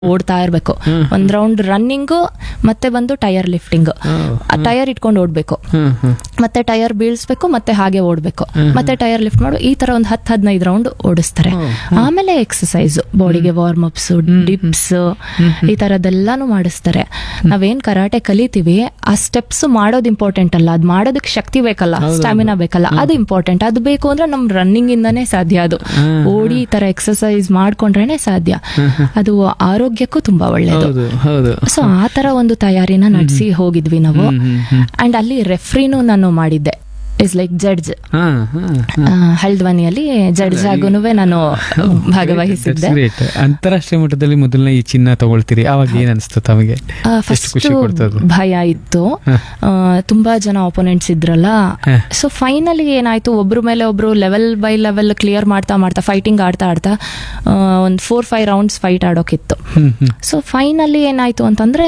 ಓಡ್ತಾ ಇರ್ಬೇಕು ಒಂದ್ ರೌಂಡ್ ರನ್ನಿಂಗು ಮತ್ತೆ ಬಂದು ಟೈರ್ ಲಿಫ್ಟಿಂಗ್ ಟೈರ್ ಇಟ್ಕೊಂಡು ಓಡ್ಬೇಕು ಹ್ಮ್ ಹ್ಮ್ ಮತ್ತೆ ಟೈರ್ ಬೀಳ್ಸ್ಬೇಕು ಮತ್ತೆ ಹಾಗೆ ಓಡ್ಬೇಕು ಮತ್ತೆ ಟೈರ್ ಲಿಫ್ಟ್ ಮಾಡು ಈ ತರ ಒಂದು ಹತ್ತು ಹದಿನೈದು ರೌಂಡ್ ಓಡಿಸ್ತಾರೆ ಆಮೇಲೆ ಎಕ್ಸಸೈಸ್ ಬಾಡಿಗೆ ವಾರ್ಮ್ ಅಪ್ಸ್ ಡಿಪ್ಸ್ ಈ ತರದೆಲ್ಲಾನು ಮಾಡಿಸ್ತಾರೆ ನಾವೇನ್ ಕರಾಟೆ ಕಲಿತೀವಿ ಆ ಸ್ಟೆಪ್ಸ್ ಮಾಡೋದು ಇಂಪಾರ್ಟೆಂಟ್ ಅಲ್ಲ ಅದ್ ಮಾಡೋದಕ್ಕೆ ಶಕ್ತಿ ಬೇಕಲ್ಲ ಸ್ಟಾಮಿನಾ ಬೇಕಲ್ಲ ಅದು ಇಂಪಾರ್ಟೆಂಟ್ ಅದು ಬೇಕು ಅಂದ್ರೆ ನಮ್ ರನ್ನಿಂಗ್ ಇಂದಾನೇ ಸಾಧ್ಯ ಅದು ಓಡಿ ಈ ತರ ಎಕ್ಸಸೈಸ್ ಮಾಡ್ಕೊಂಡ್ರೇನೆ ಸಾಧ್ಯ ಅದು ಆರೋಗ್ಯಕ್ಕೂ ತುಂಬಾ ಒಳ್ಳೇದು ಹೌದು ಹೌದು ಸೊ ಆ ತರ ಒಂದು ತಯಾರಿನ ನಡೆಸಿ ಹೋಗಿದ್ವಿ ನಾವು ಅಂಡ್ ಅಲ್ಲಿ ರೆಫ್ರಿನೂ ನಾನು ಮಾಡಿದ್ದೆ ಇಸ್ ಲೈಕ್ ಜಡ್ಜ್ ಹಾ ಹಾ ಹಲ್ದ್ವಾನಿಯಲ್ಲಿ ಜಡ್ಜ್ ಆಗುನು ನಾನು ಭಾಗವಹಿಸಿದ್ದೆ ಗ್ರೇಟ್ ಅಂತಾರಾಷ್ಟ್ರೀಯ ಮಟ್ಟದಲ್ಲಿ ಮೊದಲನೇ ಈ ಚಿನ್ನ ತಗೊಳ್ತೀರಿ ಅವಾಗ ಏನ್ ಅನಿಸ್ತು ತಮಗೆ ಎಷ್ಟು ಫಸ್ಟ್ ಖುಷಿ ಕೊಡ್ತದೆ ಭಯ ಇತ್ತು ಆ, ತುಂಬಾ ಜನ ಒಪೋನೆಂಟ್ಸ್ ಇದ್ರಲ್ಲ ಹ. ಸೊ ಫೈನಲಿ ಏನಾಯ್ತು ಒಬ್ರ ಮೇಲೆ ಒಬ್ರು ಲೆವೆಲ್ ಬೈ ಲೆವೆಲ್ ಕ್ಲಿಯರ್ ಮಾಡ್ತಾ ಮಾಡ್ತಾ ಫೈಟಿಂಗ್ ಆಡ್ತಾ ಆಡ್ತಾ ಒಂದು ಫೋರ್ ಫೈವ್ ರೌಂಡ್ಸ್ ಫೈಟ್ ಆಡೋಕಿತ್ತು ಹ್ಮ್ ಹ್ಮ್ ಸೊ ಫೈನಲಿ ಏನಾಯ್ತು ಅಂತಂದ್ರೆ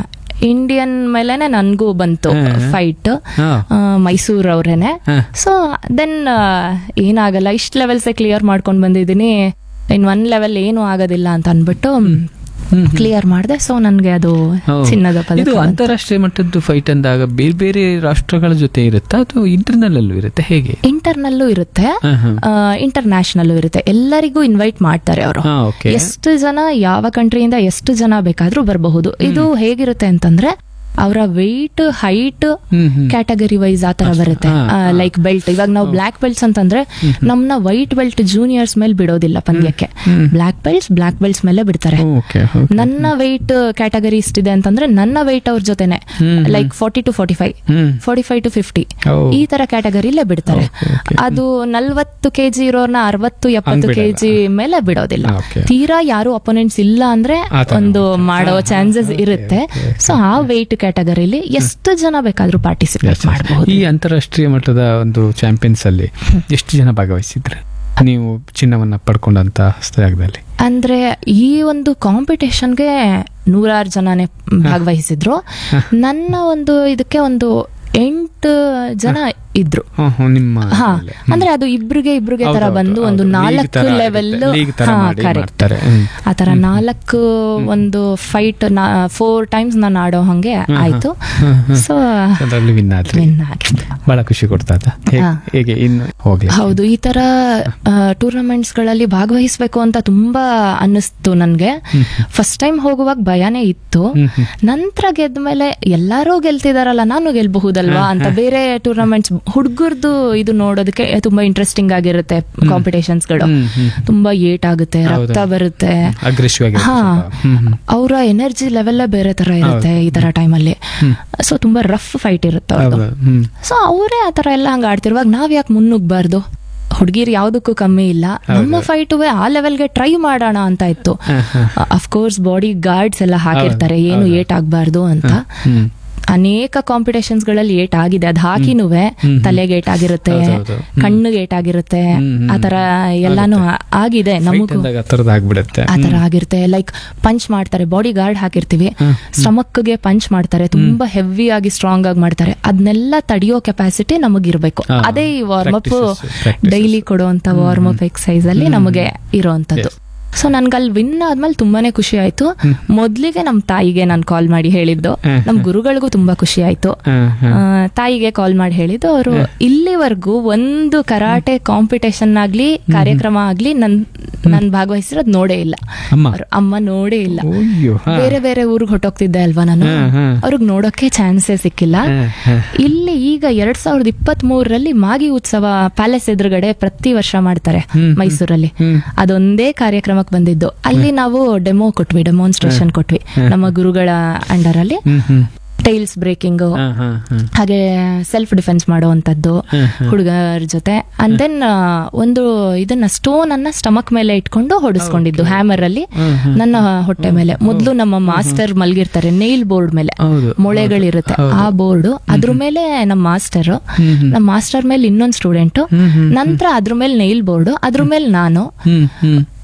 ಇಂಡಿಯನ್ ಮೇಲೆನೆ ನನ್ಗೂ ಬಂತು ಫೈಟ್ ಹಾ. ಮೈಸೂರ್ ಅವ್ರೇನೆ ಹಾ. ಸೊ ದೆನ್ ಏನಾಗಲ್ಲ ಇಷ್ಟ ಲೆವೆಲ್ಸೇ ಕ್ಲಿಯರ್ ಮಾಡ್ಕೊಂಡ್ ಬಂದಿದ್ದೀನಿ ಇನ್ ಒನ್ ಲೆವೆಲ್ ಏನು ಆಗೋದಿಲ್ಲ ಅಂತ ಅನ್ಬಿಟ್ಟು ಹ್ಮ್. ಕ್ಲಿಯರ್ ಮಾಡಿದೆ ಸೊ ನನ್ಗೆ ಅದು ಹೌದು. ಚಿನ್ನದ ಪದಕ ಇದು ಬಂತು. ಅಂತಾರಾಷ್ಟ್ರೀಯ ಮಟ್ಟದ್ದು ಫೈಟ್ ಅಂದಾಗ ಬೇರೆ ಬೇರೆ ರಾಷ್ಟ್ರಗಳ ಜೊತೆ ಇರುತ್ತಾ ಅಥವಾ ಇಂಟರ್ನಲ್ ಅಲ್ಲೂ ಇರುತ್ತೆ ಹೇಗೆ ಇಂಟರ್ನಲ್ಲೂ ಇರುತ್ತೆ ಹಾ, ಹಾ. ಇಂಟರ್ನ್ಯಾಷನಲ್ ಇರುತ್ತೆ ಎಲ್ಲರಿಗೂ ಇನ್ವೈಟ್ ಮಾಡ್ತಾರೆ ಅವರು ಹಾ ಓಕೆ ಎಷ್ಟು ಜನ ಯಾವ ಕಂಟ್ರಿಯಿಂದ ಎಷ್ಟು ಜನ ಬೇಕಾದ್ರೂ ಬರಬಹುದು ಇದು ಹೇಗಿರುತ್ತೆ ಅಂತಂದ್ರೆ ಅವರ weight height hmm hmm category wise ಆ ತರ ಬರುತ್ತೆ ಹಾ, ಲೈಕ್ ಬೆಲ್ಟ್ ಇವಾಗ ನಾವು ಬ್ಲಾಕ್ ಬೆಲ್ಟ್ಸ್ ಅಂತಂದ್ರೆ ನಮ್ನ ವೈಟ್ ಬೆಲ್ಟ್ ಜೂನಿಯರ್ಸ್ ಮೇಲೆ ಬಿಡೋದಿಲ್ಲ ಪಂದ್ಯಕ್ಕೆ ಬ್ಲಾಕ್ ಬೆಲ್ಟ್ಸ್ ಬ್ಲಾಕ್ ಬೆಲ್ಟ್ಸ್ ಮೇಲೆ ಬಿಡ್ತಾರೆ ಓಕೆ ನನ್ನ ವೆಯ್ಟ್ ಕ್ಯಾಟಗರಿ ಇಷ್ಟಿದೆ ಅಂತಂದ್ರೆ ನನ್ನ ವೆಯ್ಟ್ ಅವ್ರ ಜೊತೆನೆ like forty two forty five hmm forty five to fifty oh. ಈ ತರ ಕ್ಯಾಟಗರಿಲೇ ಬಿಡ್ತಾರೆ ಅದು ನಲ್ವತ್ತು ಕೆಜಿ ಇರೋರ್ನ ಅರವತ್ತು ಎಪ್ಪತ್ತು ಬಿಡಲ್ಲ. ಕೆಜಿ ಮೇಲೆ ಬಿಡೋದಿಲ್ಲ ಆ, okay. ತೀರಾ ಯಾರು ಅಪೋನೆಂಟ್ಸ್ ಇಲ್ಲ ಅಂದ್ರೆ ಆ ತರ ಒಂದು ಮಾಡೋ ಚಾನ್ಸಸ್ ಇರುತ್ತೆ ಸೊ ಆ ವೆಯ್ಟ್ ಕ್ಯಾಟಗರಿಲಿ ಎಷ್ಟು ಜನ ಬೇಕಾದ್ರೂ ಪಾರ್ಟಿಸಿಪೇಟ್ ಮಾಡಬಹುದು ಈ ಅಂತಾರಾಷ್ಟ್ರೀಯ ಮಟ್ಟದ ಒಂದು ಚಾಂಪಿಯನ್ಸ್ ಅಲ್ಲಿ ಎಷ್ಟು ಜನ ಭಾಗವಹಿಸಿದ್ರೆ ನೀವು ಚಿನ್ನವನ್ನ ಪಡ್ಕೊಂಡಂತ ಜಾಗದಲ್ಲಿ ಅಂದ್ರೆ ಈ ಒಂದು ಕಾಂಪಿಟೇಷನ್ಗೆ ನೂರಾರು ಜನನೇ ಭಾಗವಹಿಸಿದ್ರು ನನ್ನ ಒಂದು ಇದಕ್ಕೆ ಒಂದು ಎಂಟು ಜನ ಇದ್ರು ಹ್ಮ್, ಹ್ಮ್, ನಿಮ್ಮ ಹಾ ಅಲ್ಲೇ. ಅಂದ್ರೆ ಅದು ಇಬ್ರಿಗೆ ಇಬ್ರಿಗೆ ತರ ಹೌದೌದು, ಬಂದು ಒಂದು ಹೌದು. ನಾಲ್ಕು League ತರ ಲೆವೆಲ್ ಆಗುತ್ತೆ. League ತರ ಮಾಡಿ ಮಾಡ್ತಾರೆ. ಹ್ಮ್. ಆ ತರ ನಾಲ್ಕು ಒಂದು ಫೈಟ್ ಫೋರ್ ಟೈಮ್ಸ್ ನಾನು ಆಡೋ ಹಂಗೆ ಆಯ್ತು ಹ್ಮ್, ಹ್ಮ್. ಸೊ ಅದರಲ್ಲಿ ವಿನ್ ಆದ್ರಿ ವಿನ್ ಆಗಿದ್ದೆ ಬಹಳ ಖುಷಿ ಕೊಡ್ತಾ ಹಾ. ಹೇಗೆ ಇನ್ನು ಹೋಗ್ಲಿ ಹೌದು ಈ ತರ ಟೂರ್ನಮೆಂಟ್ಸ್ ಗಳಲ್ಲಿ ಭಾಗವಹಿಸ್ಬೇಕು ಅಂತ ತುಂಬಾ ಅನ್ನಿಸ್ತು ನನ್ಗೆ ಫಸ್ಟ್ ಟೈಮ್ ಹೋಗುವಾಗ ಭಯನೇ ಇತ್ತು ಹ್ಮ್, ಹ್ಮ್. ನಂತರ ಗೆದ್ಮೇಲೆ ಎಲ್ಲಾರು ಗೆಲ್ತಿದಾರಲ್ಲ ನಾನು ಗೆಲ್ಬಹುದಲ್ವಾ ಅಂತ ಬೇರೆ ಟೂರ್ನಮೆಂಟ್ಸ್ ಹುಡುಗರ್ದು ಇದು ನೋಡೋದಕ್ಕೆ ತುಂಬಾ ಇಂಟ್ರೆಸ್ಟಿಂಗ್ ಆಗಿರುತ್ತೆ ಕಾಂಪಿಟೇಷನ್ಸ್ ಗಳು ಹ್ಮ್, ಹ್ಮ್. ತುಂಬಾ ಏಟ್ ಆಗುತ್ತೆ ರಕ್ತ ಬರುತ್ತೆ ಅಗ್ರೆಸಿವ್ ಆಗಿ ಹಾ ಅವರ ಎನರ್ಜಿ ಲೆವೆಲ್ಲೇ ಬೇರೆ ತರ ಇರುತ್ತೆ ಈ ತರ ಟೈಮಲ್ಲಿ ಸೊ ತುಂಬಾ ರಫ್ ಫೈಟ್ ಇರುತ್ತೆ ಅವ್ರದ್ದು ಹ್ಮ್ ಸೊ ಅವರೇ ಆ ತರ ಎಲ್ಲ ಹಂಗ ಆಡ್ತಿರುವಾಗ ನಾವ್ ಯಾಕೆ ಮುನ್ನುಗ್ಬಾರ್ದು ಹುಡುಗಿರ್ ಯಾವ್ದಕ್ಕೂ ಕಮ್ಮಿ ಇಲ್ಲ ನಮ್ಮ ಫೈಟುವೆ ಆ ಲೆವೆಲ್ಗೆ ಟ್ರೈ ಮಾಡೋಣ ಅಂತ ಇತ್ತು ಅಫ್ಕೋರ್ಸ್ ಬಾಡಿ ಗಾರ್ಡ್ಸ್ ಎಲ್ಲ ಹಾಕಿರ್ತಾರೆ ಏನು ಏಟ್ ಆಗ್ಬಾರ್ದು ಅಂತ ಹ್ಮ್ ಅನೇಕ ಕಾಂಪಿಟೇಷನ್ಸ್ ಗಳಲ್ಲಿ ಏಟ್ ಆಗಿದೆ ಅದ್ ಹಾಕಿನುವೆ ತಲೆಗೆ ಏಟ್ ಆಗಿರುತ್ತೆ ಹೌದೌದು. ಕಣ್ಣಿಗೆ ಏಟ್ ಆಗಿರುತ್ತೆ ಆ ತರ ಎಲ್ಲಾನು ಆ- ಆಗಿದೆ ನಮಗೂ ಅಂದಾಗ ಆ ಥರದ್ದು ಆಗ್ಬಿಡುತ್ತೆ ಆ ತರ ಆಗಿರುತ್ತೆ ಲೈಕ್ ಪಂಚ್ ಮಾಡ್ತಾರೆ ಬಾಡಿ ಗಾರ್ಡ್ ಹಾಕಿರ್ತೀವಿ ಸ್ಟಮಕ್ಗೆ ಪಂಚ್ ಮಾಡ್ತಾರೆ ತುಂಬಾ ಹೆವಿ ಆಗಿ ಸ್ಟ್ರಾಂಗ್ ಆಗಿ ಮಾಡ್ತಾರೆ ಅದನ್ನೆಲ್ಲ ತಡೆಯೋ ಕೆಪಾಸಿಟಿ ನಮಗಿರ್ಬೇಕು ಹಾ. ಅದೇ ಈ warm up Practices, practices. Daily ಕೊಡುವಂತ ವಾರ್ಮ್ ಅಪ್ ಎಕ್ಸಸೈಸ್ ಅಲ್ಲಿ ನಮಗೆ ಇರೋಂಥದ್ದು ಸೊ ನನ್ಗೆ ಅಲ್ಲಿ ವಿನ್ ಆದ್ಮೇಲೆ ತುಂಬಾನೇ ಖುಷಿ ಆಯ್ತು ಮೊದ್ಲಿಗೆ ನಮ್ ತಾಯಿಗೆ ನಾನು ಕಾಲ್ ಮಾಡಿ ಹೇಳಿದ್ದು ಹ್ಮ್. ನಮ್ ಗುರುಗಳಿಗೂ ತುಂಬಾ ಖುಷಿ ಆಯ್ತು ಹಾ, ಹಾ. ಆ, ತಾಯಿಗೆ ಕಾಲ್ ಮಾಡಿ ಹೇಳಿದ್ದು ಅವರು ಇಲ್ಲಿವರೆಗೂ ಒಂದು ಕರಾಟೆ ಕಾಂಪಿಟೇಷನ್ ಆಗ್ಲಿ ಕಾರ್ಯಕ್ರಮ ಆಗ್ಲಿ ನನ್ ನನ್ ಭಾಗವಹಿಸಿರೋದ್ ನೋಡೇ ಇಲ್ಲ ಅಮ್ಮ ಅವ್ರ ಅಮ್ಮ ನೋಡೇ ಇಲ್ಲ ಅಯ್ಯೋ ಹಾ. ಬೇರೆ ಬೇರೆ ಊರಿಗೆ ಹೊಟ್ಟೋಗ್ತಿದ್ದೆ ಅಲ್ವಾ ನಾನು ಹಾ, ಹಾ. ಅವ್ರಿಗೆ ನೋಡೋಕೆ ಚಾನ್ಸೇ ಸಿಕ್ಕಿಲ್ಲ ಹಾ, ಹಾ. ಇಲ್ಲಿ ಈಗ ಎರಡ್ ಸಾವಿರದ ಇಪ್ಪತ್ತ್ ಮೂರರಲ್ಲಿ ಮಾಗಿ ಉತ್ಸವ ಪ್ಯಾಲೇಸ್ ಎದುರುಗಡೆ ಪ್ರತಿ ವರ್ಷ ಮಾಡ್ತಾರೆ ಹ್ಮ್, ಹ್ಮ್. ಮೈಸೂರಲ್ಲಿ ಹ್ಮ್. ಅದೊಂದೇ ಕಾರ್ಯಕ್ರಮಕ್ಕೆ ಬಂದಿದ್ದು ಅಲ್ಲಿ ನಾವು ಡೆಮೋ ಕೊಟ್ವಿ ಡೆಮಾನ್ಸ್ಟ್ರೇಷನ್ ಕೊಟ್ವಿ ನಮ್ಮ ಗುರುಗಳ ಅಂಡರ್ ಅಲ್ಲಿ ಹ್ಮ್ ಹ್ಮ್ ಟೈಲ್ಸ್ ಬ್ರೇಕಿಂಗ್ ಹಾ, ಹಾ, ಹಾ. ಹಾಗೆ ಸೆಲ್ಫ್ ಡಿಫೆನ್ಸ್ ಮಾಡುವಂತದ್ದು ಹ್ಮ್, ಹ್ಮ್. ಹುಡುಗರ ಜೊತೆ ಅಂಡ್ ದೆನ್ ಒಂದು ಇದನ್ನ ಸ್ಟೋನ್ ಅನ್ನ ಸ್ಟಮಕ್ ಮೇಲೆ ಇಟ್ಕೊಂಡು ಹೊಡಿಸ್ಕೊಂಡಿದ್ದು ಹ್ಯಾಮರ್ ಅಲ್ಲಿ ಹ್ಮ್, ಹ್ಮ್. ನನ್ನ ಹೊಟ್ಟೆ ಮೇಲೆ ಮೊದ್ಲು ನಮ್ಮ ಮಾಸ್ಟರ್ ಮಲ್ಗಿರ್ತಾರೆ ನೇಲ್ ಬೋರ್ಡ್ ಮೇಲೆ ಹೌದು ಮೊಳೆಗಳಿರುತ್ತೆ ಆ ಬೋರ್ಡ್ ಅದ್ರ ಮೇಲೆ ನಮ್ಮ ಮಾಸ್ಟರ್ ಹ್ಮ್, ಹ್ಮ್. ನಮ್ಮ ಮಾಸ್ಟರ್ ಮೇಲೆ ಇನ್ನೊಂದು ಸ್ಟೂಡೆಂಟ್ ಹ್ಮ್, ಹ್ಮ್. ನಂತರ ಅದ್ರ ಮೇಲೆ ನೈಲ್ ಬೋರ್ಡ್ ಅದ್ರ ಮೇಲೆ ನಾನು ಹ್ಮ್ ಹ್ಮ್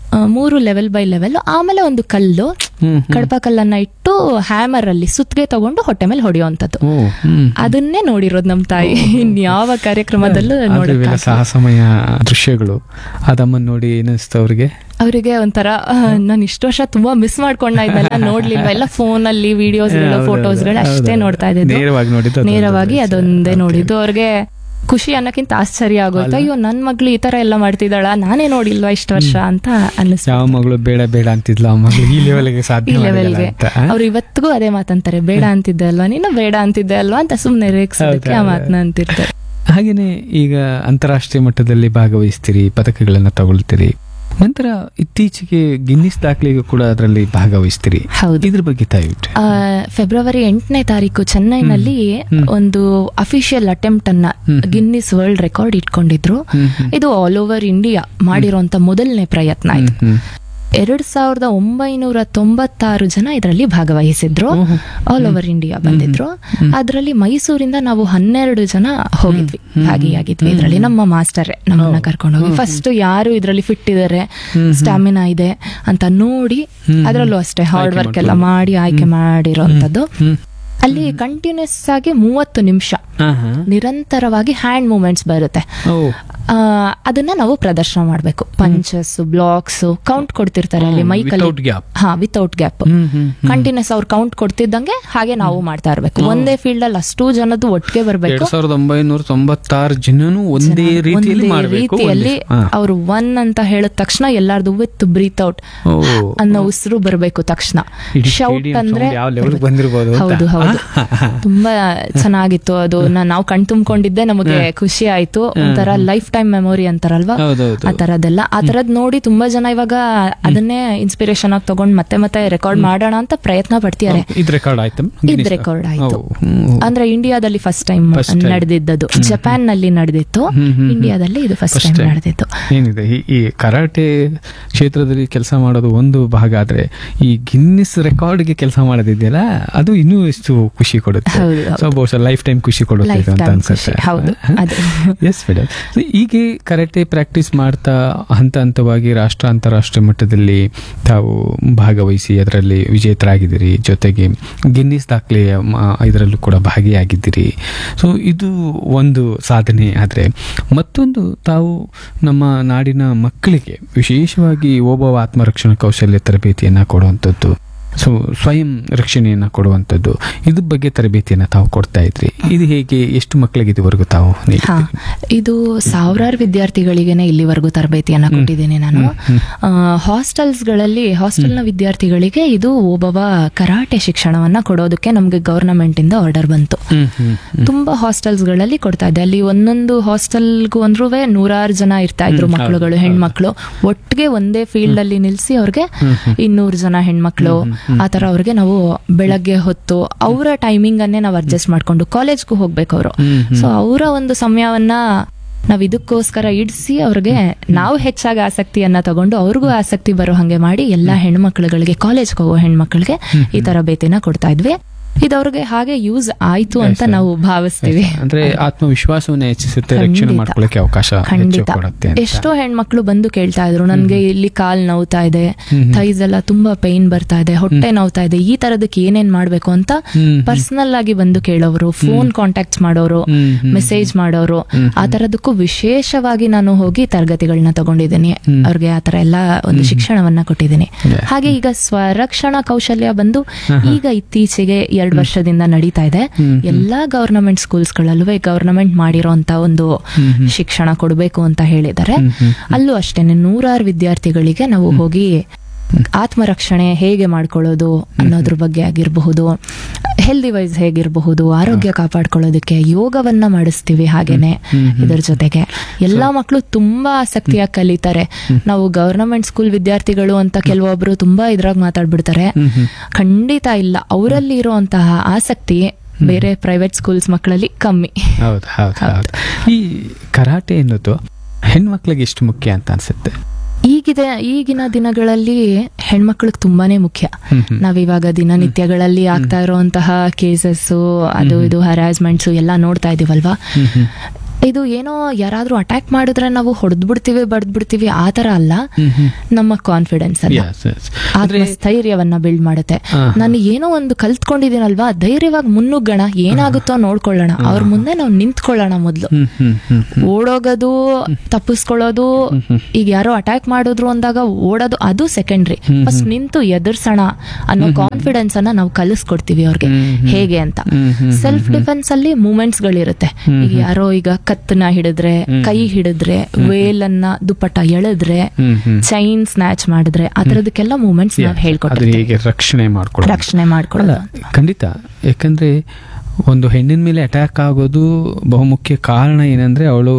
ಆ, ಮೂರು ಲೆವೆಲ್ ಬೈ ಲೆವೆಲ್ ಆಮೇಲೆ ಒಂದು ಕಲ್ಲು ಹ್ಮ್ ಹ್ಮ್. ಕಡಪ ಕಲ್ಲನ್ನ ಇಟ್ಟು ಹ್ಯಾಮರ್ ಅಲ್ಲಿ ಸುತ್ತಿಗೆ ತಗೊಂಡು ಹೊಟ್ಟೆ ಮೇಲೆ ಹೊಡೆಯುವಂಥದ್ದು ಓ ಹ್ಮ್ ಅದನ್ನೇ ನೋಡಿರೋದು ನಮ್ ತಾಯಿ ಇನ್ಯಾವ ಕಾರ್ಯಕ್ರಮದಲ್ಲೂ ಆದ್ರೆ ಇವೆಲ್ಲ ನೋಡಕ್ ಸಾಹಸಮಯ ದೃಶ್ಯಗಳು ಅದಮ್ಮನ್ ನೋಡಿ ಏನಿಸ್ತು ಅವ್ರಿಗೆ ಅವರಿಗೆ ಒಂಥರ ನಾನು ಇಷ್ಟು ವರ್ಷ ತುಂಬಾ ಮಿಸ್ ಮಾಡ್ಕೊಂಡ ಇದೆಲ್ಲ ನೋಡ್ಲಿಲ್ವಾ ಎಲ್ಲ ಫೋನ್ ಅಲ್ಲಿ ವಿಡಿಯೋಸ್ ಹೌದು, ಫೋಟೋಸ್ ಗಳು ಹೌದು, ಅಷ್ಟೇ ಹೌದು. ನೋಡ್ತಾ ಇದ್ದಿದ್ದು ನೇರವಾಗಿ ನೋಡಿದ್ದು ಅದೊಂದು ನೇರವಾಗಿ ದೃಶ್ಯ. ಅದೊಂದೇ Okay. ನೋಡಿದ್ದು ಅವ್ರಿಗೆ ಖುಷಿ ಅನ್ನಕ್ಕಿಂತ ಆಶ್ಚರ್ಯ ಆಗೋಯ್ತು ಅಯ್ಯೋ ನನ್ ಮಗ್ಳು ಈ ತರ ಎಲ್ಲ ಮಾಡ್ತಿದ್ದಾಳ ನಾನೇ ನೋಡಿಲ್ವಾ ಇಷ್ಟು ವರ್ಷ ಅಂತ ಅನ್ನಿಸ್ತು ಯಾವ ಮಗಳು ಬೇಡ ಬೇಡ ಅಂತಿದ್ಲ ಆ ಮಗಳು ಈ ಲೆವೆಲ್ಗೆ ಈ ಸಾಧ್ಯ ಮಾಡಿದಲ್ಲ ಲೆವೆಲ್ಗೆ ಅಂತ ಆ? ಅವ್ರು ಇವತ್ತಿಗೂ ಅದೇ ಮಾತಂತಾರೆ ಬೇಡ ಅಂತಿದ್ದೆ ಅಲ್ವಾ ನೀನು ಬೇಡ ಅಂತಿದ್ದೆ ಅಲ್ವಾ ಅಂತ ಸುಮ್ನೆ ರೇಗ್ಸೋದಕ್ಕೆ ಆ ಹೌದು, ಮಾತನ್ನ ಅಂತಿರ್ತಾರೆ ಹಾಗೇನೆ ಈಗ ಅಂತಾರಾಷ್ಟ್ರೀಯ ಮಟ್ಟದಲ್ಲಿ ಭಾಗವಹಿಸ್ತೀರಿ ಪದಕಗಳನ್ನ ತಗೊಳ್ತೀರಿ ನಂತರ ಇತ್ತೀಚೆಗೆ ಗಿನ್ನಿಸ್ ದಾಖಲೆಗೂ ಕೂಡ ಅದರಲ್ಲಿ ಭಾಗವಹಿಸ್ತೀರಿ ಹೌದು ಇದ್ರ ಬಗ್ಗೆ ದಯವಿಟ್ಟು ಆ, ಫೆಬ್ರವರಿ ಎಂಟನೇ ತಾರೀಕು ಚೆನ್ನೈನಲ್ಲಿ ಹ್ಮ್. ಒಂದು ಅಫಿಷಿಯಲ್ ಅಟೆಂಪ್ಟ್ ಅನ್ನ ಹ್ಮ್. ಗಿನ್ನಿಸ್ ವರ್ಲ್ಡ್ ರೆಕಾರ್ಡ್ ಇಟ್ಕೊಂಡಿದ್ರು ಹ್ಮ್, ಹ್ಮ್. ಇದು ಆಲ್ ಓವರ್ ಇಂಡಿಯಾ ಮಾಡಿರುವಂತ ಮೊದಲನೇ ಪ್ರಯತ್ನ ಹ್ಮ್, ಆಯ್ತು ಹ್ಮ್. ಎರಡ್ ಸಾವಿರದ ಒಂಬೈನೂರ ತೊಂಬತ್ತಾರು ಜನ ಇದರಲ್ಲಿ ಭಾಗವಹಿಸಿದ್ರು ಓಹೋ. ಆಲ್ ಓವರ್ ಇಂಡಿಯಾ ಬಂದಿದ್ರು ಅದರಲ್ಲಿ ಮೈಸೂರಿಂದ ನಾವು ಹನ್ನೆರಡು ಜನ ಹೋಗಿದ್ವಿ ಭಾಗಿಯಾಗಿದ್ವಿ ಇದರಲ್ಲಿ ನಮ್ಮ ಮಾಸ್ಟರ್ ನಮ್ಮನ್ನ ಕರ್ಕೊಂಡು ಹೋಗಿ ಫಸ್ಟ್ ಯಾರು ಇದರಲ್ಲಿ ಫಿಟ್ ಇದಾರೆ ಸ್ಟಾಮಿನಾ ಇದೆ ಅಂತ ನೋಡಿ ಅದರಲ್ಲೂ ಅಷ್ಟೇ ಹಾರ್ಡ್ ವರ್ಕ್ ಎಲ್ಲ ಮಾಡಿ ಆಯ್ಕೆ ಮಾಡಿರೋಂಥದ್ದು ಹ್ಮ್. ಅಲ್ಲಿ ಕಂಟಿನ್ಯೂಸ್ ಆಗಿ ಮೂವತ್ತು ನಿಮಿಷ ಆಹಾ. ನಿರಂತರವಾಗಿ ಹ್ಯಾಂಡ್ ಮೂವ್ಮೆಂಟ್ಸ್ ಬರುತ್ತೆ ಓ ಆ, ಅದನ್ನ ನಾವು ಪ್ರದರ್ಶನ ಮಾಡಬೇಕು ಪಂಚಸ್ ಬ್ಲಾಕ್ಸ್ ಕೌಂಟ್ ಕೊಡ್ತಿರ್ತಾರೆ ಅಲ್ಲಿ ಮೈಕಲ್ಲಿ ವಿತೌಟ್ ಗ್ಯಾಪ್ ಹಾ without gap hmm hmm continues ಅವ್ರು ಕೌಂಟ್ ಕೊಡ್ತಿದ್ದಂಗೆ ಹಾಗೆ ನಾವು ಮಾಡ್ತಾ ಇರ್ಬೇಕು ಒಂದೇ ಫೀಲ್ಡ್ ಅಲ್ಲಿ ಅಷ್ಟು ಜನದ್ದು ಒಟ್ಟಿಗೆ ಬರಬೇಕು ಎರಡ್ ಸಾವಿರದ ಒಂಬೈನೂರ ತೊಂಬತ್ತಾರು ಜನನು ಒಂದೇ ರೀತಿಯಲ್ಲಿ ಮಾಡಬೇಕು ರೀತಿಯಲ್ಲಿ ಅವರು ಒನ್ ಅಂತ ಹೇಳಿದ ತಕ್ಷಣ ಎಲ್ಲಾರ್ದು ವಿತ್ ಬ್ರೀತ್ ಔಟ್ ಓ ಅನ್ನೋ ಉಸಿರು ಬರಬೇಕು ತಕ್ಷಣ ಇಡೀ ಶೌಟ್ stadium ಅಂದ್ರೆ sound ಯಾವ ಲೆವೆಲ್ ಬಂದಿರಬಹುದು ಹೌದು ಹೌದು ತುಂಬಾ ಚೆನ್ನಾಗಿತ್ತು ಅದು ನಾ- ನಾವು ಕಣ್ ತುಂಬಿಕೊಂಡಿದ್ದೆ ನಮಗೆ ಖುಷಿ ಆಯ್ತು ಒಂಥರ ಲೈಫ್ ಟೈಮ್ ಮೆಮೊರಿ ಅಂತಾರಲ್ವಾ ಹೌದೌದು ಆ ತರದೆಲ್ಲ ಆ ತರದ್ ನೋಡಿ ತುಂಬಾ ಜನ ಇವಾಗ ಅದನ್ನೇ ಇನ್ಸ್ಪಿರೇಷನ್ ಆಗಿ ತಗೊಂಡ್ ಮತ್ತೆ ಮತ್ತೆ ರೆಕಾರ್ಡ್ ಮಾಡೋಣ ಅಂತ ಪ್ರಯತ್ನ ಪಡ್ತಿದ್ದಾರೆ ಇದ್ ರೆಕಾರ್ಡ್ ಆಯ್ತು ಇದ್ ರೆಕಾರ್ಡ್ ಆಯ್ತು ಓ, ಹ್ಮ್. ಅಂದ್ರೆ ಇಂಡಿಯಾದಲ್ಲಿ ಫಸ್ಟ್ ಟೈಮ್ First time. ನಡೆದಿದ್ದದು ಜಪಾನ್ ನಲ್ಲಿ ನಡೆದಿತ್ತು ಹ್ಮ್, ಹ್ಮ್, ಹ್ಮ್. ಇಂಡಿಯಾದಲ್ಲಿ ಇದು ಫಸ್ಟ್ First ಟೈಮ್ time. ನಡೆದಿತ್ತು ಏನಿದೆ ಈ- ಈ ಕರಾಟೆ ಕ್ಷೇತ್ರದಲ್ಲಿ ಕೆಲಸ ಮಾಡೋದು ಒಂದು ಭಾಗ ಆದ್ರೆ ಈ ಗಿನ್ನಿಸ್ ರೆಕಾರ್ಡ್ಗೆ ಕೆಲಸ ಮಾಡೋದಿದೆಯಲ್ಲ ಅದು ಇನ್ನೂ ಎಷ್ಟು ಖುಷಿ ಕೊಡುತ್ತೆ ಹೌದು, ಹೌದು. ಸೊ ಬಹುಶಃ ಲೈಫ್ ಟೈಮ್ ಖುಷಿ ಕೊಡುತ್ತೆ ಲೈಫ್ ಇದು ಅಂತ ಟೈಮ್ ಅನ್ಸುತ್ತೆ ಖುಷಿ ಹೌದು ಅದು ಎಸ್ ಮೇಡಮ್ ಹೀಗೆ ಕರಾಟೆ ಪ್ರಾಕ್ಟೀಸ್ ಮಾಡ್ತಾ ಹಂತ ಹಂತವಾಗಿ ರಾಷ್ಟ್ರ ಅಂತಾರಾಷ್ಟ್ರೀಯ ಮಟ್ಟದಲ್ಲಿ ತಾವು ಭಾಗವಹಿಸಿ ಅದರಲ್ಲಿ ವಿಜೇತರಾಗಿದ್ದೀರಿ ಜೊತೆಗೆ ಗಿನ್ನಿಸ್ ದಾಖಲೆಯ ಮ- ಇದರಲ್ಲೂ ಕೂಡ ಭಾಗಿಯಾಗಿದ್ದೀರಿ ಸೊ ಇದು ಒಂದು ಸಾಧನೆ ಆದರೆ ಮತ್ತೊಂದು ತಾವು ನಮ್ಮ ನಾಡಿನ ಮಕ್ಕಳಿಗೆ ವಿಶೇಷವಾಗಿ ಓಬವ್ವ ಆತ್ಮರಕ್ಷಣಾ ಕೌಶಲ್ಯ ತರಬೇತಿಯನ್ನು ಕೊಡುವಂಥದ್ದು ಸೊ ಸ್ವಯಂ ರಕ್ಷಣೆಯನ್ನು ಕೊಡುವಂಥದ್ದು ಇದ್ರ ಬಗ್ಗೆ ತರಬೇತಿಯನ್ನು ತಾವು ಕೊಡ್ತಾ ಇದ್ರಿ ಇದು ಹೇಗೆ ಎಷ್ಟು ಮಕ್ಕಳಿಗೆ ಇದುವರೆಗೂ ತಾವು ಹಾ ನೀಡಿದ್ದೀರಿ? ಇದು ಸಾವಿರಾರು ವಿದ್ಯಾರ್ಥಿಗಳಿಗೆನೆ ಇಲ್ಲಿವರೆಗೂ ತರಬೇತಿಯನ್ನ ಕೊಟ್ಟಿದ್ದೀನಿ ನಾನು ಹಾಸ್ಟೆಲ್ಸ್ ಗಳಲ್ಲಿ ಹಾಸ್ಟೆಲ್ನ ವಿದ್ಯಾರ್ಥಿಗಳಿಗೆ ಇದು ಒಬ್ಬವ ಕರಾಟೆ ಶಿಕ್ಷಣವನ್ನ ಕೊಡೋದಕ್ಕೆ ನಮ್ಗೆ ಗವರ್ನಮೆಂಟ್ ಇಂದ ಆರ್ಡರ್ ಬಂತು ಹ್ಮ್, ಹ್ಮ್, ಹ್ಮ್. ತುಂಬಾ ಹಾಸ್ಟೆಲ್ಸ್ ಗಳಲ್ಲಿ ಕೊಡ್ತಾ ಇದ್ದೆ ಅಲ್ಲಿ ಒಂದೊಂದು ಹಾಸ್ಟೆಲ್ಗೂ ಅಂದ್ರೂ ನೂರಾರು ಜನ ಇರ್ತಾ ಇದ್ರು ಹ್ಮ್, ಮಕ್ಕಳುಗಳು ಹೌದು, ಹೆಣ್ಮಕ್ಳು ಒಟ್ಟಿಗೆ ಒಂದೇ ಫೀಲ್ಡ್ ಅಲ್ಲಿ ನಿಲ್ಸಿ ಅವ್ರಿಗೆ ಹ್ಮ್, ಹ್ಮ್. ಇನ್ನೂರು ಜನ ಹೆಣ್ಮಕ್ಳು ಆ ತರ ಅವ್ರಿಗೆ ನಾವು ಬೆಳಗ್ಗೆ ಹೊತ್ತು ಅವರ ಟೈಮಿಂಗ್ ಅನ್ನೇ ನಾವು ಅಡ್ಜಸ್ಟ್ ಮಾಡ್ಕೊಂಡು ಕಾಲೇಜ್ಗೂ ಹೋಗ್ಬೇಕು ಅವರು ಹ್ಮ್, ಹ್ಮ್. ಸೊ ಅವರ ಒಂದು ಸಮಯವನ್ನ ನಾವ್ ಇದಕ್ಕೋಸ್ಕರ ಇಡಿಸಿ ಅವ್ರಿಗೆ ನಾವು ಹೆಚ್ಚಾಗಿ ಆಸಕ್ತಿಯನ್ನ ತಗೊಂಡು ಅವ್ರಿಗೂ ಆಸಕ್ತಿ ಬರೋ ಹಂಗೆ ಮಾಡಿ ಎಲ್ಲಾ ಹೆಣ್ಮಕ್ಳುಗಳಿಗೆ ಕಾಲೇಜ್ಗೆ ಹೋಗೋ ಹೆಣ್ಮಕ್ಳಿಗೆ ಈ ತರಬೇತಿನ ಕೊಡ್ತಾ ಇದ್ವಿ ಇದು ಅವ್ರಿಗೆ ಹಾಗೆ ಯೂಸ್ ಆಯ್ತು ಅಂತ Yes, ನಾವು ಭಾವಿಸ್ತೀವಿ ಅಂದ್ರೆ ಆತ್ಮವಿಶ್ವಾಸವನ್ನ ಹೆಚ್ಚಿಸುತ್ತೆ ರಕ್ಷಣೆ ಖಂಡಿತ. ಮಾಡ್ಕೊಳ್ಳಕ್ಕೆ ಅವಕಾಶ ಹೆಚ್ಚು ಖಂಡಿತ ಕೊಡುತ್ತೆ ಅಂತ. ಎಷ್ಟೋ ಹೆಣ್ಮಕ್ಳು ಬಂದು ಕೇಳ್ತಾ ಇದ್ರು ನನ್ಗೆ ಇಲ್ಲಿ ಕಾಲ್ ನೋವ್ತಾ ಇದೆ ಹ್ಮ್. ಥೈಸ್ ಎಲ್ಲ ತುಂಬಾ ಪೈನ್ ಬರ್ತಾ ಇದೆ ಹೊಟ್ಟೆ ನೋವ್ತಾ ಇದೆ ಈ ತರದಕ್ಕೆ ಏನೇನ್ ಮಾಡ್ಬೇಕು ಅಂತ ಹ್ಮ್. ಪರ್ಸನಲ್ ಆಗಿ ಬಂದು ಕೇಳೋರು ಫೋನ್ ಕಾಂಟ್ಯಾಕ್ಟ್ಸ್ ಮಾಡೋರು ಹ್ಮ್, ಹ್ಮ್. ಮೆಸೇಜ್ ಮಾಡೋರು ಹ್ಮ್, ಆ ತರದಕ್ಕೂ ವಿಶೇಷವಾಗಿ ನಾನು ಹೋಗಿ ತರಗತಿಗಳನ್ನ ತಗೊಂಡಿದ್ದೀನಿ ಹ್ಮ್. ಅವ್ರಿಗೆ ಆ ತರ ಎಲ್ಲ ಒಂದು ಶಿಕ್ಷಣವನ್ನ ಕೊಟ್ಟಿದ್ದೀನಿ Yeah. ಹಾಗೆ ಈಗ ಸ್ವರಕ್ಷಣಾ ಕೌಶಲ್ಯ ಬಂದು ಈಗ ಇತ್ತೀಚೆಗೆ ಎರಡು ವರ್ಷದಿಂದ ನಡೀತಾ ಇದೆ ಹ್ಮ್, ಹ್ಮ್. ಎಲ್ಲಾ ಗವರ್ನಮೆಂಟ್ ಸ್ಕೂಲ್ಸ್ ಗಳಲ್ಲೂ ಗವರ್ನಮೆಂಟ್ ಮಾಡಿರೋಂತ ಒಂದು ಹ್ಮ್, ಹ್ಮ್. ಶಿಕ್ಷಣ ಕೊಡಬೇಕು ಅಂತ ಹೇಳಿದ್ದಾರೆ ಹ್ಮ್, ಹ್ಮ್. ಅಲ್ಲೂ ಅಷ್ಟೇನೆ ನೂರಾರು ವಿದ್ಯಾರ್ಥಿಗಳಿಗೆ ನಾವು ಹೋಗಿ ಆತ್ಮರಕ್ಷಣೆ ಹೇಗೆ ಮಾಡ್ಕೊಳ್ಳೋದು ಅನ್ನೋದ್ರ ಬಗ್ಗೆ ಆಗಿರಬಹುದು ಹೆಲ್ದಿ ವೈಸ್ ಹೇಗಿರಬಹುದು ಆರೋಗ್ಯ ಕಾಪಾಡ್ಕೊಳ್ಳೋದಕ್ಕೆ ಯೋಗವನ್ನ ಮಾಡಿಸ್ತೀವಿ ಹಾಗೇನೆ ಇದ್ರ ಜೊತೆಗೆ ಎಲ್ಲಾ ಮಕ್ಕಳು ತುಂಬಾ ಆಸಕ್ತಿಯಾಗಿ ಕಲಿತಾರೆ ನಾವು ಗವರ್ನಮೆಂಟ್ ಸ್ಕೂಲ್ ವಿದ್ಯಾರ್ಥಿಗಳು ಅಂತ ಕೆಲವೊಬ್ರು ತುಂಬಾ ಇದ್ರಾಗ ಮಾತಾಡ್ಬಿಡ್ತಾರೆ ಹ್ಮ್, ಹ್ಮ್. ಖಂಡಿತ ಇಲ್ಲ ಅವರಲ್ಲಿ ಇರುವಂತಹ ಆಸಕ್ತಿ ಬೇರೆ ಪ್ರೈವೇಟ್ ಸ್ಕೂಲ್ಸ್ ಮಕ್ಕಳಲ್ಲಿ ಕಮ್ಮಿ ಹೌದು ಹೌದು ಹೌದು ಈ ಕರಾಟೆ ಎನ್ನುವುದು ಹೆಣ್ಮಕ್ಳಿಗೆ ಎಷ್ಟು ಮುಖ್ಯ ಅಂತ ಅನ್ಸುತ್ತೆ ಈಗಿದೆ ಈಗಿನ ದಿನಗಳಲ್ಲಿ ಹೆಣ್ಮಕ್ಳಿಗೆ ತುಂಬಾನೇ ಮುಖ್ಯ ಹ್ಮ್, ಹ್ಮ್. ನಾವಿವಾಗ ದಿನನಿತ್ಯಗಳಲ್ಲಿ ಆಗ್ತಾ ಇರುವಂತಹ ಕೇಸಸ್ ಅದು ಇದು ಹರಾಸ್ಮೆಂಟ್ಸ್ ಎಲ್ಲ ನೋಡ್ತಾ ಇದೀವಲ್ವಾ ಹ್ಮ್, ಹ್ಮ್. ಇದು ಏನೋ ಯಾರಾದ್ರೂ ಅಟ್ಯಾಕ್ ಮಾಡಿದ್ರೆ ನಾವು ಹೊಡೆದ್ ಬಿಡ್ತೀವಿ ಬಡ್ದ್ ಬಿಡ್ತೀವಿ ಆ ತರ ಅಲ್ಲ ಹ್ಮ್ ಹ್ಮ್ ನಮ್ಮ ಕಾನ್ಫಿಡೆನ್ಸ್ ಅಲ್ಲ Yes, yes. ಅಂದ್ರೆ ಆತ್ಮಸ್ಥೈರ್ಯವನ್ನ ಬಿಲ್ಡ್ ಮಾಡುತ್ತೆ ಹಾ, ಹಾ. ನಾನು ಏನೋ ಒಂದು ಕಲ್ತ್ಕೊಂಡಿದ್ದೀನಲ್ವಾ ಧೈರ್ಯವಾಗಿ ಮುನ್ನುಗ್ಗೋಣ ಏನಾಗುತ್ತೋ ನೋಡ್ಕೊಳ್ಳೋಣ ಅವ್ರ ಮುಂದೆ ನಾವು ನಿಂತ್ಕೊಳ್ಳೋಣ ಮೊದ್ಲು ಹ್ಮ್ ಹ್ಮ್ ಹ್ಮ್ ಹ್ಮ್. ಓಡೋಗೋದು ತಪ್ಪಿಸ್ಕೊಳ್ಳೋದು ಈಗ ಯಾರೋ ಅಟ್ಯಾಕ್ ಮಾಡಿದ್ರು ಅಂದಾಗ ಓಡೋದು ಅದು ಸೆಕೆಂಡ್ರಿ ಫಸ್ಟ್ ನಿಂತು ಎದುರ್ಸೋಣ ಅನ್ನೋ ಕಾನ್ಫಿಡೆನ್ಸ್ ಅನ್ನ ನಾವು ಕಲಿಸ್ಕೊಡ್ತೀವಿ ಅವ್ರಿಗೆ ಹ್ಮ್, ಹ್ಮ್. ಹೇಗೆ ಅಂತ ಹ್ಮ್, ಹ್ಮ್, ಸೆಲ್ಫ್ ಡಿಫೆನ್ಸ್ ಅಲ್ಲಿ ಮೂಮೆಂಟ್ಸ್ ಗಳಿರುತ್ತೆ ಈಗ ಯಾರೋ ಈಗ ಕತ್ತನ ಹಿಡಿದ್ರೆ ಕೈ ಹಿಡಿದ್ರೆ ವೇಲನ್ನ ದುಪ್ಪಟ್ಟ ಎಳೆದ್ರೆ ಹ್ಮ್ ಹ್ಮ್ ಚೈನ್ ಸ್ನ್ಯಾಚ್ ಮಾಡಿದ್ರೆ ಆ ತರದಕ್ಕೆಲ್ಲ ಮೂಮೆಂಟ್ಸ್ ನಾವ್ ಅದು ಹೇಳ್ಕೊಡ್ತೀವಿ ಹೇಗೆ ರಕ್ಷಣೆ ಮಾಡ್ಕೊಳ್ಳೋದು ರಕ್ಷಣೆ ಮಾಡ್ಕೊಳ್ಳೋದು ಅಲ್ಲ ಖಂಡಿತ ಯಾಕಂದ್ರೆ ಒಂದು ಹೆಣ್ಣಿನ ಮೇಲೆ ಅಟ್ಯಾಕ್ ಆಗೋದು ಬಹುಮುಖ್ಯ ಕಾರಣ ಏನಂದ್ರೆ ಅವಳು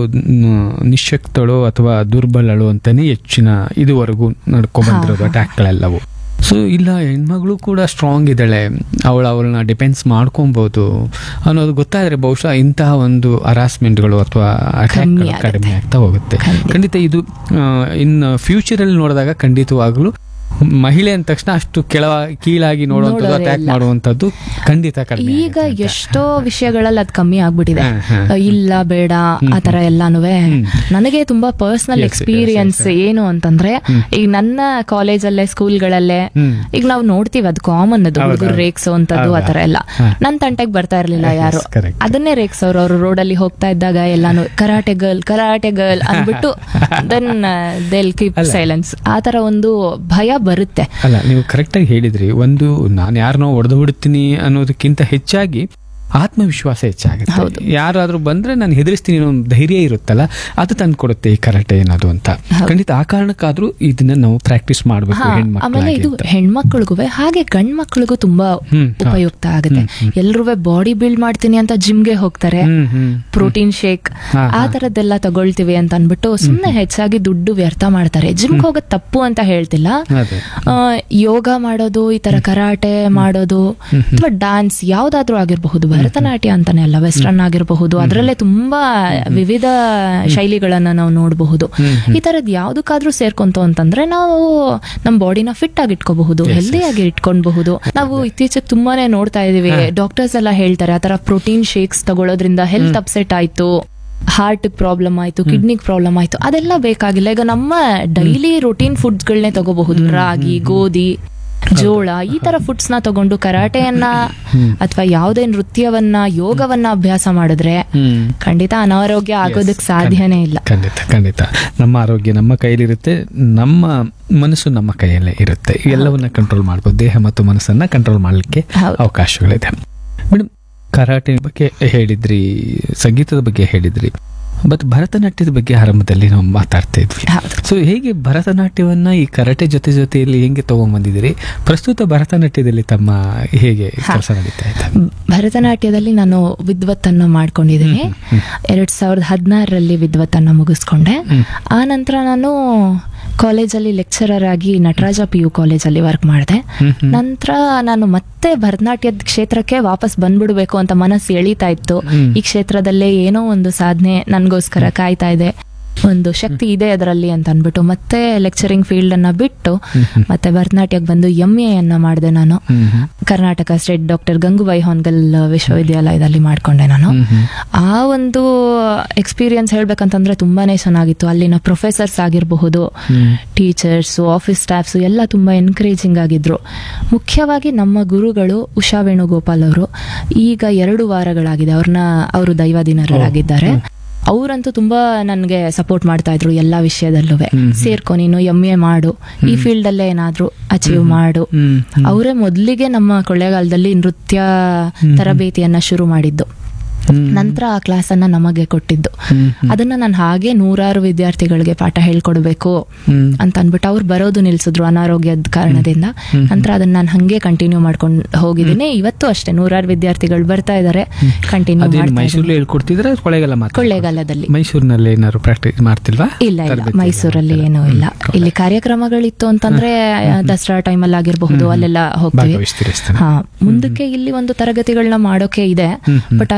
ನಿಶಕ್ತಳು ಅಥವಾ ದುರ್ಬಲಳು ಅಂತಾನೆ ಹೆಚ್ಚಿನ ಇದುವರೆಗೂ ನಡ್ಕೊಂಡ್ಬಂದಿರೋದು ಅಟ್ಯಾಕ್ಗಳೆಲ್ಲವು ಸೊ ಇಲ್ಲ ಹೆಣ್ಮಗಳು ಕೂಡ ಸ್ಟ್ರಾಂಗ್ ಇದ್ದಾಳೆ ಅವಳು ಅವಳನ್ನ ಡಿಪೆಂಡ್ಸ್ ಮಾಡ್ಕೊಬೋದು ಅನ್ನೋದು ಗೊತ್ತಾದ್ರೆ ಬಹುಶಃ ಇಂತಹ ಒಂದು ಹರಾಸ್ಮೆಂಟ್ಗಳು ಅಥವಾ ಕಮ್ಮಿ ಅಟ್ಯಾಕ್ ಆಗುತ್ತೆ. ಕಡಿಮೆ ಆಗ್ತಾ ಹೋಗುತ್ತೆ ಖಂಡಿತ. ಖಂಡಿತ ಇದು ಇನ್ನು ಫ್ಯೂಚರಲ್ಲಿ ನೋಡಿದಾಗ ಖಂಡಿತವಾಗ್ಲೂ ಮಹಿಳೆ ಅಂದ ತಕ್ಷಣ ಅಷ್ಟು ಕೆಳ ಕೀಳಾಗಿ ನೋಡುವಂಥದ್ದು ನೋಡೋದೇ ಅಟ್ಯಾಕ್ ಇಲ್ಲ. ಮಾಡುವಂಥದ್ದು ಖಂಡಿತ ಕಡಿಮೆ ಈಗ ಆಗುತ್ತೆ ಅಂತ. ಎಷ್ಟೋ ವಿಷಯಗಳಲ್ಲಿ ಅದ್ ಕಮ್ಮಿ ಆಗ್ಬಿಟ್ಟಿದೆ ಹಾ, ಹಾ. ಅಹ್, ಇಲ್ಲ ಬೇಡ ಆ ತರ ಎಲ್ಲಾನು ಹ್ಮ್. ನನಗೆ ತುಂಬಾ personal Yes, yes, experience yes, yes. ಏನು ಅಂತಂದ್ರೆ ಈಗ ನನ್ನ ಕಾಲೇಜಲ್ಲೇ ಸ್ಕೂಲ್ಗಳಲ್ಲೇ ಹ್ಮ್. ಈಗ ನಾವು ನೋಡ್ತೀವಿ ಅದು ಕಾಮನ್ ಅದು ಹೌದು, ಹುಡುಗರು ಹೌದು. ರೇಗ್ಸೋ ಅಂತದ್ದು ಆ ತರ ಎಲ್ಲ ಹಾ. ನನ್ ತಂಟೆಗೆ ಬರ್ತಾ ಇರ್ಲಿಲ್ಲ Yes, ಯಾರು correct. ಅದನ್ನೇ ರೇಗ್ಸೋರು ಅವರು ರೋಡಲ್ಲಿ ಹೋಗ್ತಾ ಇದ್ದಾಗ ಎಲ್ಲಾನು ಕರಾಟೆ ಗರ್ಲ್ ಕರಾಟೆ ಗರ್ಲ್ ಅಂದ್ಬಿಟ್ಟು ದೆನ್ ದೇಲ್ ಕೀಪ್ ಅಲ್ಲ. ಸೈಲೆನ್ಸ್ ಆ ತರ ಒಂದು ಭಯ ಬರುತ್ತೆ ಅಲ್ಲ ನೀವು ಕರೆಕ್ಟಾಗಿ ಹೇಳಿದ್ರಿ ಒಂದು ನಾನು ಯಾರನ್ನೋ ಹೊಡೆದು ಬಿಡ್ತೀನಿ ಅನ್ನೋದಕ್ಕಿಂತ ಹೆಚ್ಚಾಗಿ ಆತ್ಮವಿಶ್ವಾಸ ಹೆಚ್ಚಾಗುತ್ತೆ ಹೌದು. ಯಾರಾದ್ರೂ ಬಂದ್ರೆ ನಾನು ಹೆದರಿಸ್ತೀನಿ ಅನ್ನೋ ಒಂದು ಧೈರ್ಯ ಇರುತ್ತಲ್ಲ ಅದು ತಂದು ಕೊಡುತ್ತೆ ಈ ಕರಾಟೆ ಏನದು ಅಂತ ಖಂಡಿತ ಆ ಕಾರಣಕ್ಕಾದ್ರೂ ಇದನ್ನ ನಾವು ಪ್ರಾಕ್ಟೀಸ್ ಮಾಡಬೇಕು ಹಾ, ಆಮೇಲೆ ಇದು ಹೆಣ್ಮಕ್ಳು ಹೆಣ್ಮಕ್ಳಿಗೂ ಹಾಗೆ ಗಂಡ್ ಮಕ್ಳಿಗೂ ತುಂಬಾ ಹ್ಮ್, ಹಾ. ಉಪಯುಕ್ತ ಆಗುತ್ತೆ ಎಲ್ರೂ ಬಾಡಿ ಬಿಲ್ಡ್ ಮಾಡ್ತೀನಿ ಅಂತ ಜಿಮ್ಗೆ ಹೋಗ್ತಾರೆ ಹ್ಮ್ ಹ್ಮ್ ಪ್ರೋಟೀನ್ ಶೇಕ್ ಹಾ, ಆ ತರದ್ದೆಲ್ಲ ತಗೊಳ್ತೀವಿ ಅಂತ ಅನ್ಬಿಟ್ಟು ಸುಮ್ನೆ ಹೆಚ್ಚಾಗಿ ದುಡ್ಡು ವ್ಯರ್ಥ ಮಾಡ್ತಾರೆ ಜಿಮ್ಗೆ ಹೋಗೋದ್ ತಪ್ಪು ಅಂತ ಹೇಳ್ತಿಲ್ಲ ಅದೇ ಆ, ಯೋಗ ಮಾಡೋದು ಈ ತರ ಕರಾಟೆ ಮಾಡೋದು ಅಥವಾ ಡಾನ್ಸ್ ಯಾವ್ದಾದ್ರೂ ಆಗಿರಬಹುದು ಭರತನಾಟ್ಯ ಅಂತಾನೆ ಅಲ್ಲ ವೆಸ್ಟರ್ನ್ ಆಗಿರಬಹುದು ಅದರಲ್ಲೇ ತುಂಬಾ ವಿವಿಧ ಶೈಲಿಗಳನ್ನ ನಾವು ನೋಡಬಹುದು ಈ ತರದ್ ಯಾವ್ದಕ್ಕಾದ್ರೂ ಸೇರ್ಕೊಂತು ಅಂತಂದ್ರೆ ನಾವು ನಮ್ಮ ಬಾಡಿನ ಫಿಟ್ ಆಗಿ ಇಟ್ಕೋಬಹುದು ಹೆಲ್ದಿ ಆಗಿ ಇಟ್ಕೊಳ್ಬಹುದು ನಾವು ಇತ್ತೀಚೆಗೆ ತುಂಬಾನೇ ನೋಡ್ತಾ ಇದೀವಿ ಡಾಕ್ಟರ್ಸ್ ಎಲ್ಲ ಹೇಳ್ತಾರೆ ಆತರ ಪ್ರೋಟೀನ್ ಶೇಕ್ಸ್ ತಗೊಳ್ಳೋದ್ರಿಂದ ಹೆಲ್ತ್ ಅಪ್ಸೆಟ್ ಆಯ್ತು ಹಾರ್ಟ್ ಪ್ರಾಬ್ಲಮ್ ಆಯ್ತು ಕಿಡ್ನಿಗ್ ಪ್ರಾಬ್ಲಮ್ ಆಯ್ತು ಅದೆಲ್ಲ ಬೇಕಾಗಿಲ್ಲ ಈಗ ನಮ್ಮ ಡೈಲಿ ರುಟೀನ್ ಫುಡ್ಸ್ಗಳನ್ನೇ ತಗೋಬಹುದು ರಾಗಿ ಗೋಧಿ ಜೋಳ ಈ ತರ ಫುಡ್ಸ್ ನ ತಗೊಂಡು ಕರಾಟೆಯನ್ನ ಅಥವಾ ಯಾವುದೇ ನೃತ್ಯವನ್ನ ಯೋಗವನ್ನ ಅಭ್ಯಾಸ ಮಾಡಿದ್ರೆ ಹ್ಮ್ ಖಂಡಿತ ಅನಾರೋಗ್ಯ ಆಗೋದಕ್ಕೆ ಸಾಧ್ಯನೇ ಇಲ್ಲ ಖಂಡಿತ ಖಂಡಿತ ನಮ್ಮ ಆರೋಗ್ಯ ನಮ್ಮ ಕೈಲಿರುತ್ತೆ ನಮ್ಮ ಮನಸ್ಸು ನಮ್ಮ ಕೈಯಲ್ಲೇ ಇರುತ್ತೆ ಎಲ್ಲವನ್ನ ಕಂಟ್ರೋಲ್ ಮಾಡ್ಬೋದು ದೇಹ ಮತ್ತು ಮನಸ್ಸನ್ನ ಕಂಟ್ರೋಲ್ ಮಾಡಲಿಕ್ಕೆ ಹೌದು. ಅವಕಾಶಗಳಿದೆ ಮೇಡಮ್ ಕರಾಟೆ ಬಗ್ಗೆ ಹೇಳಿದ್ರಿ ಸಂಗೀತದ ಬಗ್ಗೆ ಹೇಳಿದ್ರಿ ಬಟ್ ಭರತನಾಟ್ಯದ ಬಗ್ಗೆ ಆರಂಭದಲ್ಲಿ ನಾವು ಮಾತಾಡ್ತಾ ಇದ್ವಿ ಹೌದು. ಸೊ ಹೇಗೆ ಭರತನಾಟ್ಯವನ್ನ ಈ ಕರಾಟೆ ಜೊತೆ ಜೊತೆಯಲ್ಲಿ ಹೆಂಗೆ ತಗೊಂಡ್ಬಂದಿದ್ದೀರಿ ಪ್ರಸ್ತುತ ಭರತನಾಟ್ಯದಲ್ಲಿ ತಮ್ಮ ಹೇಗೆ ಕೆಲಸ ನಡೀತಾ ಇದೆ ಭರತನಾಟ್ಯದಲ್ಲಿ ನಾನು ವಿದ್ವತ್ತನ್ನು ಮಾಡ್ಕೊಂಡಿದ್ದೀನಿ ಎರಡ್ ಸಾವಿರದ ಹದಿನಾರರಲ್ಲಿ ವಿದ್ವತ್ತನ್ನು ಮುಗಿಸ್ಕೊಂಡೆ ಆ ನಂತರ ನಾನು ಕಾಲೇಜಲ್ಲಿ ಲೆಕ್ಚರರ್ ಆಗಿ ನಟರಾಜ ಪಿ ಯು ಕಾಲೇಜಲ್ಲಿ ವರ್ಕ್ ಮಾಡಿದೆ ಹ್ಮ್ ಹ್ಮ್. ನಂತರ ನಾನು ಮತ್ತೆ ಭರತನಾಟ್ಯದ ಕ್ಷೇತ್ರಕ್ಕೆ ವಾಪಸ್ ಬಂದ್ಬಿಡ್ಬೇಕು ಅಂತ ಮನಸ್ಸು ಎಳೀತಾ ಇತ್ತು ಹ್ಮ್. ಈ ಕ್ಷೇತ್ರದಲ್ಲೇ ಏನೋ ಒಂದು ಸಾಧನೆ ನನ್ಗೋಸ್ಕರ ಕಾಯ್ತಾ ಇದೆ ಒಂದು ಶಕ್ತಿ ಇದೆ ಅದರಲ್ಲಿ ಅಂತ ಅನ್ಬಿಟ್ಟು ಮತ್ತೆ ಲೆಕ್ಚರಿಂಗ್ ಫೀಲ್ಡ್ ಅನ್ನ ಬಿಟ್ಟು ಮತ್ತೆ ಭರತನಾಟ್ಯಕ್ಕೆ ಬಂದು ಎಂ ಎನ್ನ ಮಾಡಿದೆ ನಾನು hmm hmm. Karnataka state doctor Gangubai Hangal ವಿಶ್ವವಿದ್ಯಾಲಯದಲ್ಲಿ ಮಾಡ್ಕೊಂಡೆ ನಾನು ಹ್ಮ್ ಹ್ಮ್. ಆ ಒಂದು ಎಕ್ಸ್ಪೀರಿಯನ್ಸ್ ಹೇಳ್ಬೇಕಂತಂದ್ರೆ ತುಂಬಾನೇ ಚೆನ್ನಾಗಿತ್ತು ಅಲ್ಲಿನ ಪ್ರೊಫೆಸರ್ಸ್ ಆಗಿರಬಹುದು ಹ್ಮ್. ಟೀಚರ್ಸ್ ಆಫೀಸ್ ಸ್ಟಾಫ್ಸ್ ಎಲ್ಲ ತುಂಬಾ ಎನ್ಕರೇಜಿಂಗ್ ಆಗಿದ್ರು ಮುಖ್ಯವಾಗಿ ನಮ್ಮ ಗುರುಗಳು ಉಷಾ ವೇಣುಗೋಪಾಲ್ ಅವರು ಈಗ ಎರಡು ವಾರಗಳಾಗಿದೆ ಅವ್ರನ್ನ ಅವರು ದೈವಾಧೀನರಾಗಿದ್ದಾರೆ ಅವರಂತೂ ತುಂಬಾ ನನ್ಗೆ ಸಪೋರ್ಟ್ ಮಾಡ್ತಾ ಇದ್ರು ಎಲ್ಲಾ ವಿಷಯದಲ್ಲೂ ಸೇರ್ಕೊ ನೀನು ಎಂ ಎ ಮಾಡು ಈ ಫೀಲ್ಡ್ ಅಲ್ಲೇ ಏನಾದ್ರೂ ಅಚೀವ್ ಮಾಡು ಹ್ಮ್. ಅವರೇ ಮೊದಲಿಗೆ ನಮ್ಮ ಕೊಳ್ಳೇಗಾಲದಲ್ಲಿ ನೃತ್ಯ ತರಬೇತಿಯನ್ನ ಶುರು ಮಾಡಿದ್ದು ಹ್ಮ್. ನಂತರ ಆ ಕ್ಲಾಸ್ ಅನ್ನ ನಮಗೆ ಕೊಟ್ಟಿದ್ದು ಹ್ಮ್. ಅದನ್ನ ನಾನು ಹಾಗೆ ನೂರಾರು ವಿದ್ಯಾರ್ಥಿಗಳಿಗೆ ಪಾಠ ಹೇಳ್ಕೊಡ್ಬೇಕು ಹ್ಮ್. ಅಂತ ಅನ್ಬಿಟ್ಟು ಅವ್ರು ಬರೋದು ನಿಲ್ಸಿದ್ರು ಅನಾರೋಗ್ಯದ ಕಾರಣದಿಂದ ನಂತರ ಅದನ್ನ ನಾನು ಹಂಗೆ ಕಂಟಿನ್ಯೂ ಮಾಡ್ಕೊಂಡು ಹೋಗಿದ್ದೀನಿ ಇವತ್ತು ಅಷ್ಟೇ ನೂರಾರು ವಿದ್ಯಾರ್ಥಿಗಳು ಬರ್ತಾ ಇದಾರೆ ಕಂಟಿನ್ಯೂ ಅದೇನು ಮಾಡ್ತಾ ಮೈಸೂರಲ್ಲಿ ಹೇಳ್ಕೊಡ್ತಿದ್ರೆ ಕೊಳ್ಳೇಗಾಲ ಮಾತ್ರ ಕೊಳ್ಳೇಗಾಲದಲ್ಲಿ ಮೈಸೂರಿನಲ್ಲಿ ಏನಾದ್ರು ಪ್ರಾಕ್ಟೀಸ್ ಮಾಡ್ತಿಲ್ವಾ ಇಲ್ಲ ಇಲ್ಲ ತರಬೇತಿ ಎಲ್ಲ ಮೈಸೂರಲ್ಲಿ ಏನೂ ಇಲ್ಲ ಇಲ್ಲಿ ಕಾರ್ಯಕ್ರಮಗಳಿತ್ತು ಅಂತಂದ್ರೆ ದಸರಾ ಟೈಮಲ್ಲಿ ಆಗಿರಬಹುದು ಅಲ್ಲೆಲ್ಲ ಹೋಗ್ತೀವಿ ಭಾಗವಹಿಸ್ತೀರಿ ಅಷ್ಟೇ. ಹಾ ಮುಂದಕ್ಕೆ ಇಲ್ಲಿ ಒಂದು ತರಗತಿಗಳನ್ನ ಮಾಡೋಕೆ ಇದೆ ಬಟ್ ಆದ್ರೆ ನನಗೆ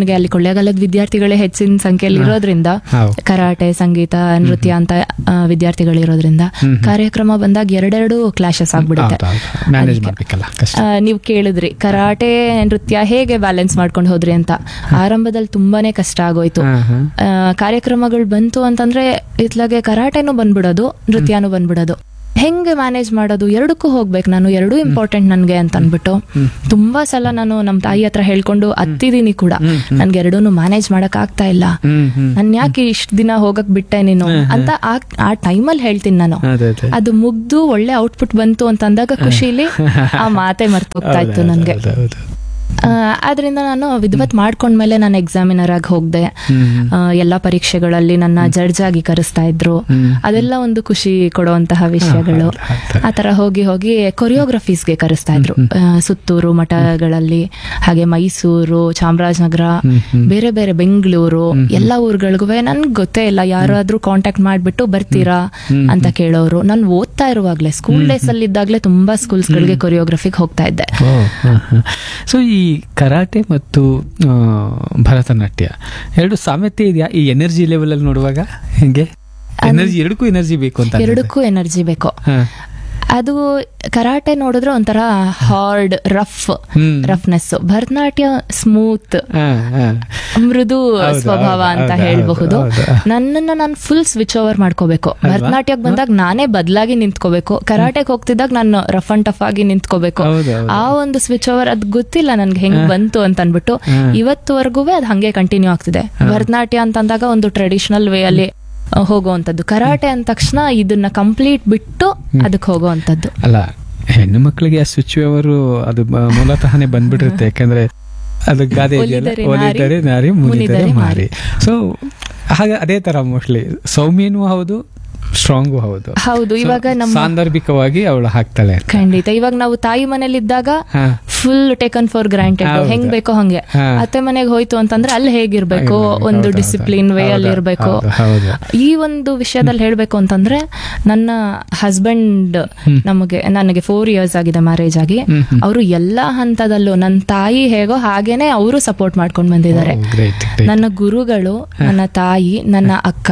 ನನಗೆ ಅಲ್ಲಿ ಕೊಳ್ಳೇಗಾಲದ ವಿದ್ಯಾರ್ಥಿಗಳೇ ಹೆಚ್ಚಿನ ಸಂಖ್ಯೆಯಲ್ಲಿ ಇರೋದ್ರಿಂದ ಹೌದು. ಕರಾಟೆ ಸಂಗೀತ ನೃತ್ಯ ಅಂತ ಆ, ವಿದ್ಯಾರ್ಥಿಗಳಿರೋದ್ರಿಂದ ಕಾರ್ಯಕ್ರಮ ಬಂದಾಗ ಎರಡೆರಡು ಕ್ಲಾಶಸ್ ಆಗ್ಬಿಡುತ್ತೆ ಮ್ಯಾನೇಜ್ ಮಾಡ್ಬೇಕಲ್ಲ ಕಷ್ಟ ಆ, ನೀವು ಕೇಳಿದ್ರಿ ಕರಾಟೆ ನೃತ್ಯ ಹೇಗೆ ಬ್ಯಾಲೆನ್ಸ್ ಮಾಡ್ಕೊಂಡು ಹೋದ್ರಿ ಅಂತ ಆರಂಭದಲ್ಲಿ ತುಂಬಾನೇ ಕಷ್ಟ ಆಗೋಯ್ತು ಹಾ, ಹಾ. ಆ, ಕಾರ್ಯಕ್ರಮಗಳು ಬಂತು ಅಂತಂದ್ರೆ ಇತ್ಲಾಗೆ ಕರಾಟೆನೂ ಬಂದ್ಬಿಡೋದು ನೃತ್ಯನೂ ಬಂದ್ಬಿಡೋದು ಹೆಂಗೆ ಮ್ಯಾನೇಜ್ ಮಾಡೋದು ಎರಡಕ್ಕೂ ಹೋಗ್ಬೇಕು ನಾನು ಎರಡೂ ಇಂಪಾರ್ಟೆಂಟ್ ನನ್ಗೆ ಅಂತ ಅನ್ಬಿಟ್ಟು ತುಂಬಾ ಸಲ ನಾನು ನಮ್ಮ ತಾಯಿ ಹತ್ರ ಹೇಳ್ಕೊಂಡು ಹತ್ತಿದೀನಿ ಕೂಡ ನನ್ಗೆ ಎರಡೂನು ಮ್ಯಾನೇಜ್ ಮಾಡಕ್ ಆಗ್ತಾ ಇಲ್ಲ ಹ್ಮ್ ಹ್ಮ್ ನನ್ ಯಾಕೆ ಇಷ್ಟ ದಿನ ಹೋಗಕ್ ಬಿಟ್ಟೆ ನೀನು ಅಂತ ಆ ಆ ಟೈಮಲ್ಲಿ ಹೇಳ್ತೀನಿ ನಾನು ಅದೇ ಅದೇ ಅದು ಮುಗ್ದು ಒಳ್ಳೆ ಔಟ್ಪುಟ್ ಬಂತು ಅಂತ ಅಂದಾಗ ಖುಷಿಲಿ ಆ ಮಾತೆ ಮರ್ತು ಹೋಗ್ತಾ ಇತ್ತು ಹೌದು, ನನ್ಗೆ ಹೌದು, ಹೌದು. ಆ, ಆದ್ರಿಂದ ನಾನು ವಿದ್ವತ್ ಮಾಡ್ಕೊಂಡ್ಮೇಲೆ ನಾನು ಎಕ್ಸಾಮಿನರ್ ಆಗಿ ಹೋಗ್ದೆ ಹ್ಮ್. ಆ, ಎಲ್ಲಾ ಪರೀಕ್ಷೆಗಳಲ್ಲಿ ನನ್ನ ಜಡ್ಜ್ ಆಗಿ ಕರೆಸ್ತಾ ಇದ್ರು ಅದೆಲ್ಲ ಒಂದು ಖುಷಿ ಕೊಡುವಂತಹ ವಿಷಯಗಳು ಆ ತರ ಹೋಗಿ ಹೋಗಿ ಕೊರಿಯೋಗ್ರಫೀಸ್ಗೆ ಕರೆಸ್ತಾ ಇದ್ರು ಆ, ಸುತ್ತೂರು ಮಠಗಳಲ್ಲಿ ಹಾಗೆ ಮೈಸೂರು ಚಾಮರಾಜನಗರ ಬೇರೆ ಬೇರೆ ಬೆಂಗಳೂರು ಎಲ್ಲಾ ಊರುಗಳಿಗೂ ನನ್ಗೆ ಗೊತ್ತೇ ಇಲ್ಲ ಯಾರಾದ್ರೂ ಕಾಂಟ್ಯಾಕ್ಟ್ ಮಾಡ್ಬಿಟ್ಟು ಬರ್ತೀರಾ ಅಂತ ಕೇಳೋರು ನಾನು ಓದ್ತಾ ಇರುವಾಗ್ಲೇ ಸ್ಕೂಲ್ ಡೇಸ್ ಅಲ್ಲಿ ಇದ್ದಾಗ್ಲೇ ತುಂಬಾ ಸ್ಕೂಲ್ಸ್ ಗಳಿಗೆ ಕೊರಿಯೋಗ್ರಫಿಗೆ ಹೋಗ್ತಾ ಇದ್ದೆ ಸೊ ಈ ಕರಾಟೆ ಮತ್ತು ಆ, ಭರತನಾಟ್ಯ ಎರಡು ಸಾಮ್ಯತೆ ಇದೆಯಾ ಈ ಎನರ್ಜಿ ಲೆವೆಲ್ ಅಲ್ಲಿ ನೋಡುವಾಗ ಹೆಂಗೆ ಎನರ್ಜಿ ಎರಡಕ್ಕೂ ಎನರ್ಜಿ ಬೇಕು ಅಂತ ಅನ್ಸುತ್ತೆ. ಎರಡಕ್ಕೂ ಎನರ್ಜಿ ಬೇಕು ಹಾ. ಅದು ಕರಾಟೆ ನೋಡಿದ್ರೆ ಒಂಥರ ಹಾರ್ಡ್ ರಫ್ ಹ್ಮ್. ರಫ್ನೆಸ್ ಭರತನಾಟ್ಯ ಸ್ಮೂತ್ ಹಾ, ಹಾ. ಮೃದು ಹೌದು, ಸ್ವಭಾವ ಹೌದು, ಅಂತ ಹೌದು, ಹೇಳ್ಬಹುದು ಹೌದು. ನನ್ನನ್ನ ನಾನು ಫುಲ್ ಸ್ವಿಚ್ ಓವರ್ ಮಾಡ್ಕೋಬೇಕು ಭರತನಾಟ್ಯಕ್ಕೆ ಬಂದಾಗ ನಾನೇ ಬದಲಾಗಿ ನಿಂತ್ಕೋಬೇಕು ಕರಾಟೆಗೆ ಹೋಗ್ತಿದ್ದಾಗ ನಾನು ರಫ್ ಅಂಡ್ ಟಫ್ ಆಗಿ ನಿಂತ್ಕೋಬೇಕು ಹೌದು, ಹೌದು. ಆ ಒಂದು ಸ್ವಿಚ್ ಓವರ್ ಅದ್ ಗೊತ್ತಿಲ್ಲ ನನ್ಗೆ ಹೆಂಗ್ ಬಂತು ಅಂತ ಅನ್ಬಿಟ್ಟು ಇವತ್ತುವರೆಗೂ ಅದು ಹಂಗೆ ಕಂಟಿನ್ಯೂ ಆಗ್ತಿದೆ ಭರತನಾಟ್ಯ ಅಂತ ಅಂದಾಗ ಒಂದು ಟ್ರೆಡಿಷನಲ್ ವೇ ಅಲ್ಲಿ ಆ, ಹೋಗುವಂತದ್ದು ಕರಾಟೆ ಅಂದ ತಕ್ಷಣ ಇದನ್ನ ಕಂಪ್ಲೀಟ್ ಬಿಟ್ಟು ಅದಕ್ಕೆ ಹೋಗುವಂತದ್ದು ಅಲ್ಲ ಹೆಣ್ಣು ಮಕ್ಕಳಿಗೆ ಆ ಸ್ವಿಚ್ ಅವರು ಅದು ಬ- ಮೂಲತಃನೇ ಬಂದ್ಬಿಟ್ಟಿರುತ್ತೆ ಯಾಕಂದ್ರೆ ಅದು ಗಾದೆ ಇದೆಯಲ್ಲ ಒಲಿದರೆ ನಾರಿ, ಒಲಿದರೆ ನಾರಿ ಮುನಿದರೆ ಮುನಿದರೆ ಮಾರಿ ಸೊ ಹಾಗೆ ಅದೇ ತರ ಮೋಸ್ಟ್ಲಿ ಸೌಮ್ಯನೂ ಹೌದು ಸ್ಟ್ರಾಂಗು ಹೌದು ಹೌದು So, ಇವಾಗ ನಮ್ಮ ಸಾಂದರ್ಭಿಕವಾಗಿ ಅವಳು ಹಾಕ್ತಾಳೆ ಖಂಡಿತ ಇವಾಗ ನಾವು ತಾಯಿ ಮನೇಲಿ ಇದ್ದಾಗ ಹಾ. ಫುಲ್ ಟೇಕನ್ ಫಾರ್ ಗ್ರಾಂಟೆಡ್ ಹೌದು. ಹೆಂಗ್ ಬೇಕೋ ಹಂಗೆ ಹಾ. ಅತ್ತೆ ಮನೆಗೆ ಹೋಯ್ತು ಅಂತಂದ್ರೆ ಅಲ್ಲಿ ಹೇಗಿರ್ಬೇಕು ಹೌದು, ಒಂದು ಹೌದು, ಡಿಸಿಪ್ಲಿನ್ ವೇ ಹೌದು, ಅಲ್ಲಿ ಇರ್ಬೇಕು ಹೌದು, ಹೌದು. ಈ ಒಂದು ವಿಷಯದಲ್ಲಿ ಹೇಳ್ಬೇಕು ಅಂತಂದ್ರೆ ನನ್ನ ಹಸ್ಬೆಂಡ್ ನಮಗೆ ನನಗೆ ಫೋರ್ ಇಯರ್ಸ್ ಆಗಿದೆ ಮ್ಯಾರೇಜ್ ಆಗಿ ಅವರು ಎಲ್ಲಾ ಹಂತದಲ್ಲೂ ನನ್ನ ತಾಯಿ ಹೇಗೋ ಹಾಗೇನೆ ಅವರು ಸಪೋರ್ಟ್ ಮಾಡ್ಕೊಂಡು ಬಂದಿದ್ದಾರೆ ಗ್ರೇಟ್ ನನ್ನ ಗುರುಗಳು ನನ್ನ ತಾಯಿ ನನ್ನ ಅಕ್ಕ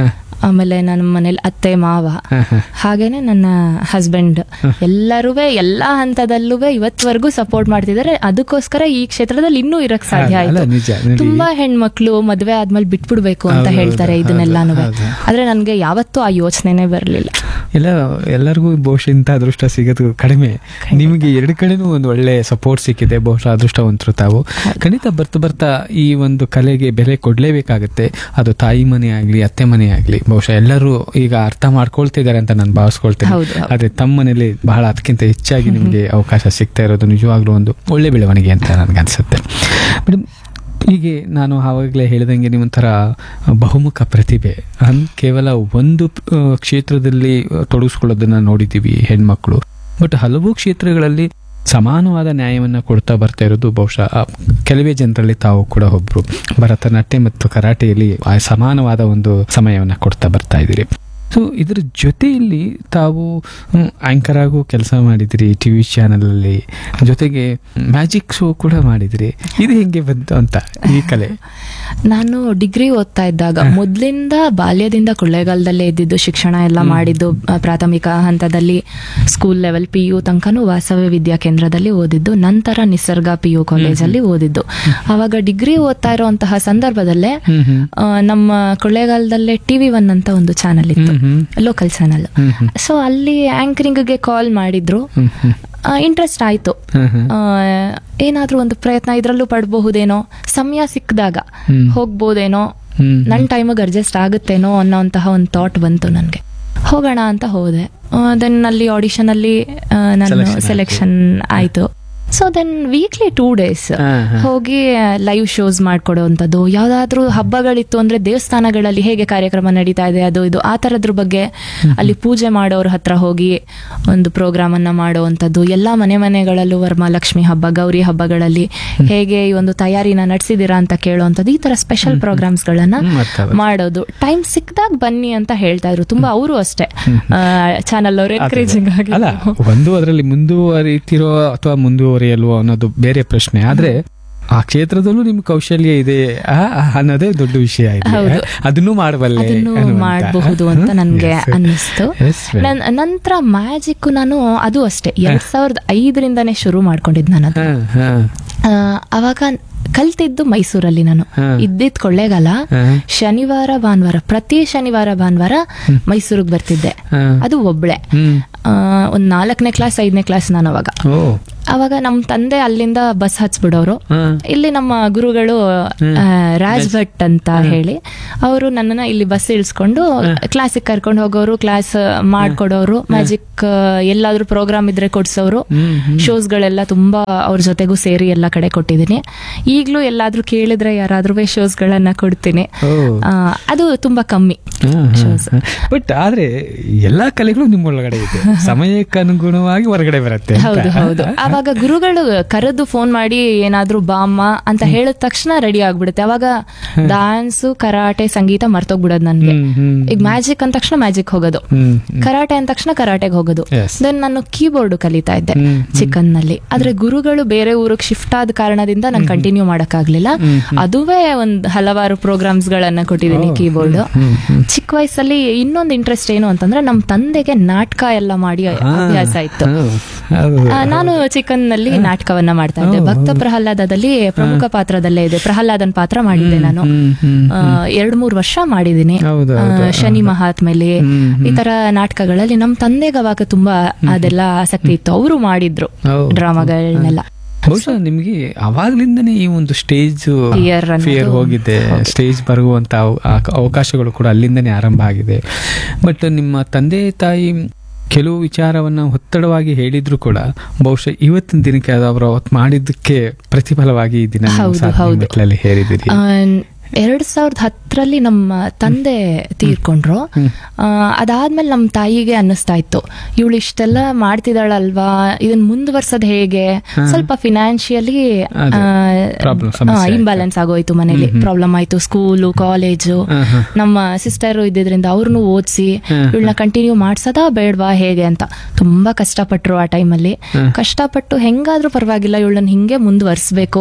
ಆಮೇಲೆ ನನ್ನ ಮನೇಲಿ ಅತ್ತೆ ಮಾವ ಹಾಗೇನೆ ನನ್ನ ಹಸ್ಬೆಂಡ್ ಎಲ್ಲರೂ ಎಲ್ಲಾ ಹಂತದಲ್ಲೂ ಇವತ್ವರೆಗೂ ಸಪೋರ್ಟ್ ಮಾಡ್ತಿದ್ದಾರೆ ಅದಕ್ಕೋಸ್ಕರ ಈ ಕ್ಷೇತ್ರದಲ್ಲಿ ಇನ್ನೂ ಇರಕ್ ಸಾಧ್ಯ ಅಲ್ಲ, ಆಯ್ತು ನಿಜ, ನೋಡಿ. ತುಂಬಾ ಹೆಣ್ಮಕ್ಳು ಮದ್ವೆ ಆದ್ಮೇಲೆ ಬಿಟ್ಬಿಡ್ಬೇಕು ಅಂತ ಹೌದು, ಹೇಳ್ತಾರೆ ಹೌದು, ಇದನ್ನೆಲ್ಲಾನು ಹೌದು. ಆದ್ರೆ ನನ್ಗೆ ಯಾವತ್ತೂ ಆ ಯೋಚನೆನೇ ಬರ್ಲಿಲ್ಲ ಎಲ್ಲ ಎಲ್ಲರಿಗೂ ಬಹುಶಃ ಇಂಥ ಅದೃಷ್ಟ ಸಿಗೋದು ಕಡಿಮೆ ನಿಮಗೆ ಎರಡು ಕಡೆನೂ ಒಂದು ಒಳ್ಳೆ ಸಪೋರ್ಟ್ ಸಿಕ್ಕಿದೆ ಬಹುಶಃ ಅದೃಷ್ಟವಂತರು ತಾವು ಖಂಡಿತ ಬರ್ತಾ ಬರ್ತಾ ಈ ಒಂದು ಕಲೆಗೆ ಬೆಲೆ ಕೊಡ್ಲೇಬೇಕಾಗುತ್ತೆ ಅದು ತಾಯಿ ಮನೆ ಆಗ್ಲಿ ಅತ್ತೆ ಮನೆ ಆಗ್ಲಿ ಬಹುಶಃ ಎಲ್ಲರೂ ಈಗ ಅರ್ಥ ಮಾಡ್ಕೊಳ್ತಿದ್ದಾರೆ ಅಂತ ನಾನು ಭಾವಿಸ್ಕೊಳ್ತೇನೆ ಹೌದು, ಹೌದು. ಆದ್ರೆ ತಮ್ಮ ಮನೇಲಿ ಬಹಳ ಅದಕ್ಕಿಂತ ಹೆಚ್ಚಾಗಿ ನಿಮಗೆ ಅವಕಾಶ ಸಿಗ್ತಾ ಇರೋದು ನಿಜವಾಗ್ಲೂ ಒಂದು ಒಳ್ಳೆ ಬೆಳವಣಿಗೆ ಅಂತ ನನಗನ್ಸುತ್ತೆ ಮೇಡಮ್ ಹೀಗೆ ನಾನು ಆವಾಗಲೇ ಹೇಳಿದಂಗೆ ನೀವೊಂಥರ ಬಹುಮುಖ ಪ್ರತಿಭೆ ಅನ್ ಕೇವಲ ಒಂದು ಆ, ಕ್ಷೇತ್ರದಲ್ಲಿ ತೊಡಗಿಸ್ಕೊಳ್ಳೋದನ್ನ ನೋಡಿದ್ದೀವಿ ಹೆಣ್ಮಕ್ಳು ಬಟ್ ಹಲವು ಕ್ಷೇತ್ರಗಳಲ್ಲಿ ಸಮಾನವಾದ ನ್ಯಾಯವನ್ನು ಕೊಡ್ತಾ ಬರ್ತಾ ಇರೋದು ಬಹುಶಃ ಆ ಕೆಲವೇ ಜನರಲ್ಲಿ ತಾವು ಕೂಡ ಒಬ್ರು ಭರತನಾಟ್ಯ ಮತ್ತು ಕರಾಟೆಯಲ್ಲಿ ಆ ಸಮಾನವಾದ ಒಂದು ಸಮಯವನ್ನು ಕೊಡ್ತಾ ಬರ್ತಾ ಇದ್ದೀರಿ ಸೊ ಇದರ ಜೊತೆಯಲ್ಲಿ ತಾವು ಆಂಕರ್ ಆಗು ಕೆಲಸ ಮಾಡಿದಿರಿ ಟಿ ವಿ ಚಾನಲಲ್ಲಿ ಜೊತೆಗೆ ಮ್ಯಾಜಿಕ್ ಶೋ ಕೂಡ ಮಾಡಿದಿರಿ ಇದು ಹೆಂಗೆ ಬಂತು ಅಂತ ಈ ಕಲೆ ನಾನು ಡಿಗ್ರಿ ಓದ್ತಾ ಇದ್ದಾಗ ಮೊದ್ಲಿಂದ ಬಾಲ್ಯದಿಂದ ಕೊಳ್ಳೇಗಾಲದಲ್ಲೇ ಇದ್ದಿದ್ದು ಶಿಕ್ಷಣ ಎಲ್ಲ ಮಾಡಿದ್ದು ಆ, ಪ್ರಾಥಮಿಕ ಹಂತದಲ್ಲಿ ಸ್ಕೂಲ್ ಲೆವೆಲ್ ಪಿ ಯು ತನಕನೂ ವಾಸವ್ಯ ವಿದ್ಯಾ ಕೇಂದ್ರದಲ್ಲಿ ಓದಿದ್ದು ನಂತರ ನಿಸರ್ಗ ಪಿ ಯು ಕಾಲೇಜಲ್ಲಿ ಓದಿದ್ದು ಅವಾಗ ಡಿಗ್ರಿ ಓದ್ತಾ ಇರುವಂತಹ ಸಂದರ್ಭದಲ್ಲೇ ಹ್ಮ್ ಹ್ಮ್ ಆ, ನಮ್ಮ ಕೊಳ್ಳೇಗಾಲದಲ್ಲೇ ಟಿವಿ ಒನ್ ಅಂತ ಒಂದು ಚಾನಲ್ ಇತ್ತು hmm hmm local channel hmm ಹ್ಮ್ ಸೊ ಅಲ್ಲಿ ಆಂಕರಿಂಗ್ಗೆ ಕಾಲ್ ಮಾಡಿದ್ರು ಹ್ಮ್ ಹ್ಮ್ ಇಂಟ್ರೆಸ್ಟ್ ಆಯ್ತು ಹ್ಮ್ ಹ್ಮ್ ಆ, ಏನಾದ್ರೂ ಒಂದು ಪ್ರಯತ್ನ ಇದ್ರಲ್ಲೂ ಪಡ್ಬಹುದೇನೋ ಸಮಯ ಸಿಕ್ಕಿದಾಗ ಹ್ಮ್. ಹೋಗ್ಬೋದೇನೋ ಹ್ಮ್ ನನ್ನ ಟೈಮಿಗೆ ಅಡ್ಜಸ್ಟ್ ಆಗುತ್ತೇನೋ ಅನ್ನೋಂತಹ ಒಂದು ಥಾಟ್ ಬಂತು ನನಗೆ ಹೋಗೋಣ ಅಂತ ಹೋದೆ ದೆನ್ ಅಲ್ಲಿ ಆಡಿಷನ್ ಅಲ್ಲಿ ಆ, ನಾನು Selection ಆಯ್ತು. ಸೆಲೆಕ್ಷನ್ ಆಯ್ತು so then weekly two days ಹಾ, ಹಾ. ಹೋಗಿ ಲೈವ್ ಶೋಸ್ ಮಾಡ್ಕೊಡೋವಂಥದ್ದು ಯಾವ್ದಾದ್ರೂ ಹಬ್ಬಗಳಿತ್ತು ಅಂದ್ರೆ ದೇವಸ್ಥಾನಗಳಲ್ಲಿ ಹೇಗೆ ಕಾರ್ಯಕ್ರಮ ನಡೀತಾ ಇದೆ ಅದು ಇದು ಆ ತರದ್ರ ಬಗ್ಗೆ ಅಲ್ಲಿ ಪೂಜೆ ಮಾಡೋರ ಹತ್ರ ಹೋಗಿ ಒಂದು ಪ್ರೋಗ್ರಾಮ್ ಅನ್ನ ಮಾಡುವಂಥದ್ದು ಎಲ್ಲಾ ಮನೆ ಮನೆಗಳಲ್ಲೂ ವರಮಹಾಲಕ್ಷ್ಮಿ ಹಬ್ಬ ಗೌರಿ ಹಬ್ಬಗಳಲ್ಲಿ ಹೇಗೆ ಈ ಒಂದು ತಯಾರಿನ ನಡೆಸಿದೀರಾ ಅಂತ ಕೇಳುವಂಥದ್ದು ಈ ತರ ಸ್ಪೆಷಲ್ ಪ್ರೋಗ್ರಾಮ್ಸ್ ಗಳನ್ನ ಹ್ಮ್, ಅರ್ಥ ಆಗುತ್ತೆ. ಮಾಡೋದು ಟೈಮ್ ಸಿಕ್ದಾಗ ಬನ್ನಿ ಅಂತ ಹೇಳ್ತಾ ಇದ್ರು ತುಂಬಾ ಅವರು ಅಷ್ಟೇ ಚಾನಲ್ ಅವರು ಅದೇ, ಎನ್ಕರೇಜಿಂಗ್ ಆಗಿ ಅಲ್ಲ ಒಂದು ಅದರಲ್ಲಿ ಮುಂದುವರಿತಿರೋ ಅಥವಾ ಮುಂದುವರಿಯಲ್ವೋ ಅನ್ನೋದು ಬೇರೆ ಪ್ರಶ್ನೆ ಆದ್ರೆ ಆ ಕ್ಷೇತ್ರದಲ್ಲೂ ನಿಮ್ ಕೌಶಲ್ಯ ಇದೆ ಆ, ಆ, ಅನ್ನೋದೇ ದೊಡ್ಡ ವಿಷಯ ಇದೆ ಹೌದು. ಅದನ್ನು ಮಾಡಬಲ್ಲೆ ಅದನ್ನು ಅನ್ನುವಂತ. ಮಾಡಬಹುದು ಅಂತ ನನ್ಗೆ Yes. ಅನ್ನಿಸ್ತು Yes, madam. ನನ್- ನಂತರ ಮ್ಯಾಜಿಕ್ ನಾನು ಅದು ಅಷ್ಟೇ ಎರಡ್ ಸಾವಿರದ ಐದರಿಂದಾನೇ ಶುರು ಮಾಡ್ಕೊಂಡಿದ್ ನಾನು ಅದು ಹಾ, ಹಾ, ಆ, ಅವಾಗ ಕಲ್ತಿದ್ದು ಮೈಸೂರಲ್ಲಿ ನಾನು ಹಾ. ಇದ್ದಿದ್ ಕೊಳ್ಳೇಗಾಲ ಹಾ. ಶನಿವಾರ ಭಾನುವಾರ ಪ್ರತಿ ಶನಿವಾರ ಭಾನುವಾರ ಮೈಸೂರಿಗೆ ಬರ್ತಿದ್ದೆ ಹಾ. ಅದು ಒಬ್ಳೆ ಹ್ಮ್. ಆ, ಒಂದ್ ನಾಲ್ಕನೇ ಕ್ಲಾಸ್ ಐದನೇ ಕ್ಲಾಸ್ ನಾನು ಅವಾಗ ಓ ಅವಾಗ ನಮ್ಮ ತಂದೆ ಅಲ್ಲಿಂದ ಬಸ್ ಹಚ್ಬಿಡೋರು ಹಾ. ಇಲ್ಲಿ ನಮ್ಮ ಗುರುಗಳು ಆ, ರಾಜ್ ಭಟ್ ಅಂತ ಹೇಳಿ ಅವರು ನನ್ನನ್ನ ಇಲ್ಲಿ ಬಸ್ ಇಳಿಸ್ಕೊಂಡು ಕ್ಲಾಸಿಗೆ ಕರ್ಕೊಂಡು ಹೋಗೋರು ಕ್ಲಾಸ್ ಮಾಡ್ಕೊಡೋರು ಮ್ಯಾಜಿಕ್ ಎಲ್ಲಾದ್ರೂ ಪ್ರೋಗ್ರಾಮ್ ಇದ್ರೆ ಕೊಡ್ಸೋರು ಶೋಸ್ ಗಳೆಲ್ಲ ತುಂಬಾ ಅವ್ರ ಜೊತೆಗೂ ಸೇರಿ ಎಲ್ಲ ಕಡೆ ಕೊಟ್ಟಿದ್ದೀನಿ ಈಗ್ಲೂ ಎಲ್ಲಾದ್ರೂ ಕೇಳಿದ್ರೆ ಯಾರಾದ್ರೂ ಶೋಸ್ ಗಳನ್ನ ಕೊಡ್ತೀನಿ ಓ. ಆ, ಅದು ತುಂಬಾ ಕಮ್ಮಿ shows. ಬಟ್ ಆದ್ರೆ ಎಲ್ಲಾ ಕಲೆಗಳು ನಿಮ್ಮೊಳಗಡೆ ಇದೆ ಸಮಯಕ್ಕೆ ಅನುಗುಣವಾಗಿ ಹೊರಗಡೆ ಬರುತ್ತೆ ಅಂತ. ಹೌದು ಹೌದು ಆವಾಗ ಗುರುಗಳು ಕರೆದು ಫೋನ್ ಮಾಡಿ ಏನಾದ್ರೂ ಬಾಮ್ಮ ಅಂತ ಹೇಳಿದ ತಕ್ಷಣ ರೆಡಿ ಆಗ್ಬಿಡುತ್ತೆ ಅವಾಗ ಡಾನ್ಸು ಕರಾಟೆ ಸಂಗೀತ ಮರ್ತೋಗ್ಬಿಡೋದು ನನ್ಗೆ ಹ್ಮ್, ಹ್ಮ್, ಈಗ ಮ್ಯಾಜಿಕ್ ಅಂದ ತಕ್ಷಣ ಮ್ಯಾಜಿಕ್ ಹೋಗೋದು ಹ್ಮ್, ಕರಾಟೆ ಅಂದ ತಕ್ಷಣ ಕರಾಟೆಗೆ ಹೋಗೋದು Yes. ದೆನ್ ನಾನು ಕೀಬೋರ್ಡ್ ಕಲಿತಾ ಇದ್ದೆ ಹ್ಮ್, ಚಿಕನ್ ನಲ್ಲಿ ಆದ್ರೆ ಗುರುಗಳು ಬೇರೆ ಊರಿಗೆ ಶಿಫ್ಟ್ ಆದ ಕಾರಣದಿಂದ ನಾನು ಕಂಟಿನ್ಯೂ ಮಾಡಕ್ಕಾಗ್ಲಿಲ್ಲ ಅದುವೇ ಒಂದ್ ಹಲವಾರು ಪ್ರೋಗ್ರಾಮ್ಸ್ ಗಳನ್ನ ಕೊಟ್ಟಿದ್ದೀನಿ ಕೀಬೋರ್ಡ್ ಚಿಕ್ಕ ವಯಸ್ಸಲ್ಲಿ ಇನ್ನೊಂದು ಇಂಟ್ರೆಸ್ಟ್ ಏನು ಅಂತಂದ್ರೆ ನಮ್ ತಂದೆಗೆ ನಾಟಕ ಎಲ್ಲ ಮಾಡಿ ಅಭ್ಯಾಸ ಇತ್ತು ಹೌದು, ಹೌದು. ಆ, ನಾನು ಚಿಕನ್ ನಲ್ಲಿ ನಾಟಕವನ್ನ ಮಾಡ್ತಾ ಇದ್ದೆ ಭಕ್ತ ಪ್ರಹ್ಲಾದದಲ್ಲಿ ಪ್ರಮುಖ ಪಾತ್ರದಲ್ಲೇ ಇದೆ ಪ್ರಹ್ಲಾದನ್ ಪಾತ್ರ ಮಾಡಿದ್ದೆ ನಾನು ಹ್ಮ್, ಹ್ಮ್. ಆ, ಎರಡ್ ಮೂರ್ ವರ್ಷ ಮಾಡಿದ್ದೀನಿ ಹೌದು, ಆ, ಹೌದು, ಶನಿ ಮಹಾತ್ಮೆಲಿ ಹ್ಮ್, ಈ ತರ ನಾಟಕಗಳಲ್ಲಿ ನಮ್ ತಂದೆಗೆ ಅವಾಗ ತುಂಬಾ ಅದೆಲ್ಲ ಆಸಕ್ತಿ ಇತ್ತು ಅವರು ಮಾಡಿದ್ರು ಹೌದು. ಡ್ರಾಮಾಗಳನ್ನೆಲ್ಲ ಬಹುಶಃ ನಿಮ್ಗೆ ಅವಾಗ್ಲಿಂದನೇ ಈ ಒಂದು ಸ್ಟೇಜ್ Fear ಅನ್ನೋದು- ಫಿಯರ್ ಹೋಗಿದೆ ಸ್ಟೇಜ್ ಬರುವಂತ ಅವ- ಆ- ಅವಕಾಶಗಳು ಕೂಡ ಅಲ್ಲಿಂದನೇ ಆರಂಭ ಆಗಿದೆ ಬಟ್ ನಿಮ್ಮ ತಂದೆ ತಾಯಿ ಕೆಲವು ವಿಚಾರವನ್ನ ಒತ್ತಡವಾಗಿ ಹೇಳಿದ್ರು ಕೂಡ ಬಹುಶಃ ಇವತ್ತಿನ ದಿನಕ್ಕೆ ಅದು ಅವರು ಅವತ್ತು ಮಾಡಿದ್ದಕ್ಕೆ ಪ್ರತಿಫಲವಾಗಿ ಈ ದಿನ ನೀವು ಹೌದು, ಸಾಧನೆ ಹೌದು. ಮೆಟ್ಲಲ್ಲಿ ಹೇರಿದಿರಿ ಆ, ಎರಡ್ ಸಾವಿರದ ಹತ್ತರಲ್ಲಿ ನಮ್ಮ ತಂದೆ ತೀರ್ಕೊಂಡ್ರು ಆ, ಅದಾದ್ಮೇಲೆ ನಮ್ಮ ತಾಯಿಗೆ ಅನ್ನಿಸ್ತಾ ಇತ್ತು ಇವಳು ಇಷ್ಟೆಲ್ಲ ಮಾಡ್ತಿದ್ದಾಳಲ್ವಾ ಇದನ್ನ ಮುಂದುವರ್ಸೋದ್ ಹೇಗೆ ಸ್ವಲ್ಪ ಫಿನಾನ್ಷಿಯಲಿ ಅದೇ, problem, ಸಮಸ್ಯೆ ಆಯ್ತು. ಇಂಬ್ಯಾಲೆನ್ಸ್ ಆಗೋಯ್ತು ಮನೇಲಿ ಪ್ರಾಬ್ಲಮ್ ಆಯ್ತು ಸ್ಕೂಲು ಕಾಲೇಜು ಹಾ, ಹಾ. ನಮ್ಮ ಸಿಸ್ಟರ್ ಇದ್ದಿದ್ರಿಂದ ಅವ್ರನ್ನು ಓದಿಸಿ ಇವಳನ್ನ ಕಂಟಿನ್ಯೂ ಮಾಡ್ಸದಾ ಬೇಡವಾ ಹೇಗೆ ಅಂತ ತುಂಬಾ ಕಷ್ಟಪಟ್ರು ಆ ಟೈಮಲ್ಲಿ ಕಷ್ಟಪಟ್ಟು ಹೆಂಗಾದ್ರೂ ಪರವಾಗಿಲ್ಲ ಇವಳನ್ನ ಹಿಂಗೆ ಮುಂದುವರ್ಸ್ಬೇಕು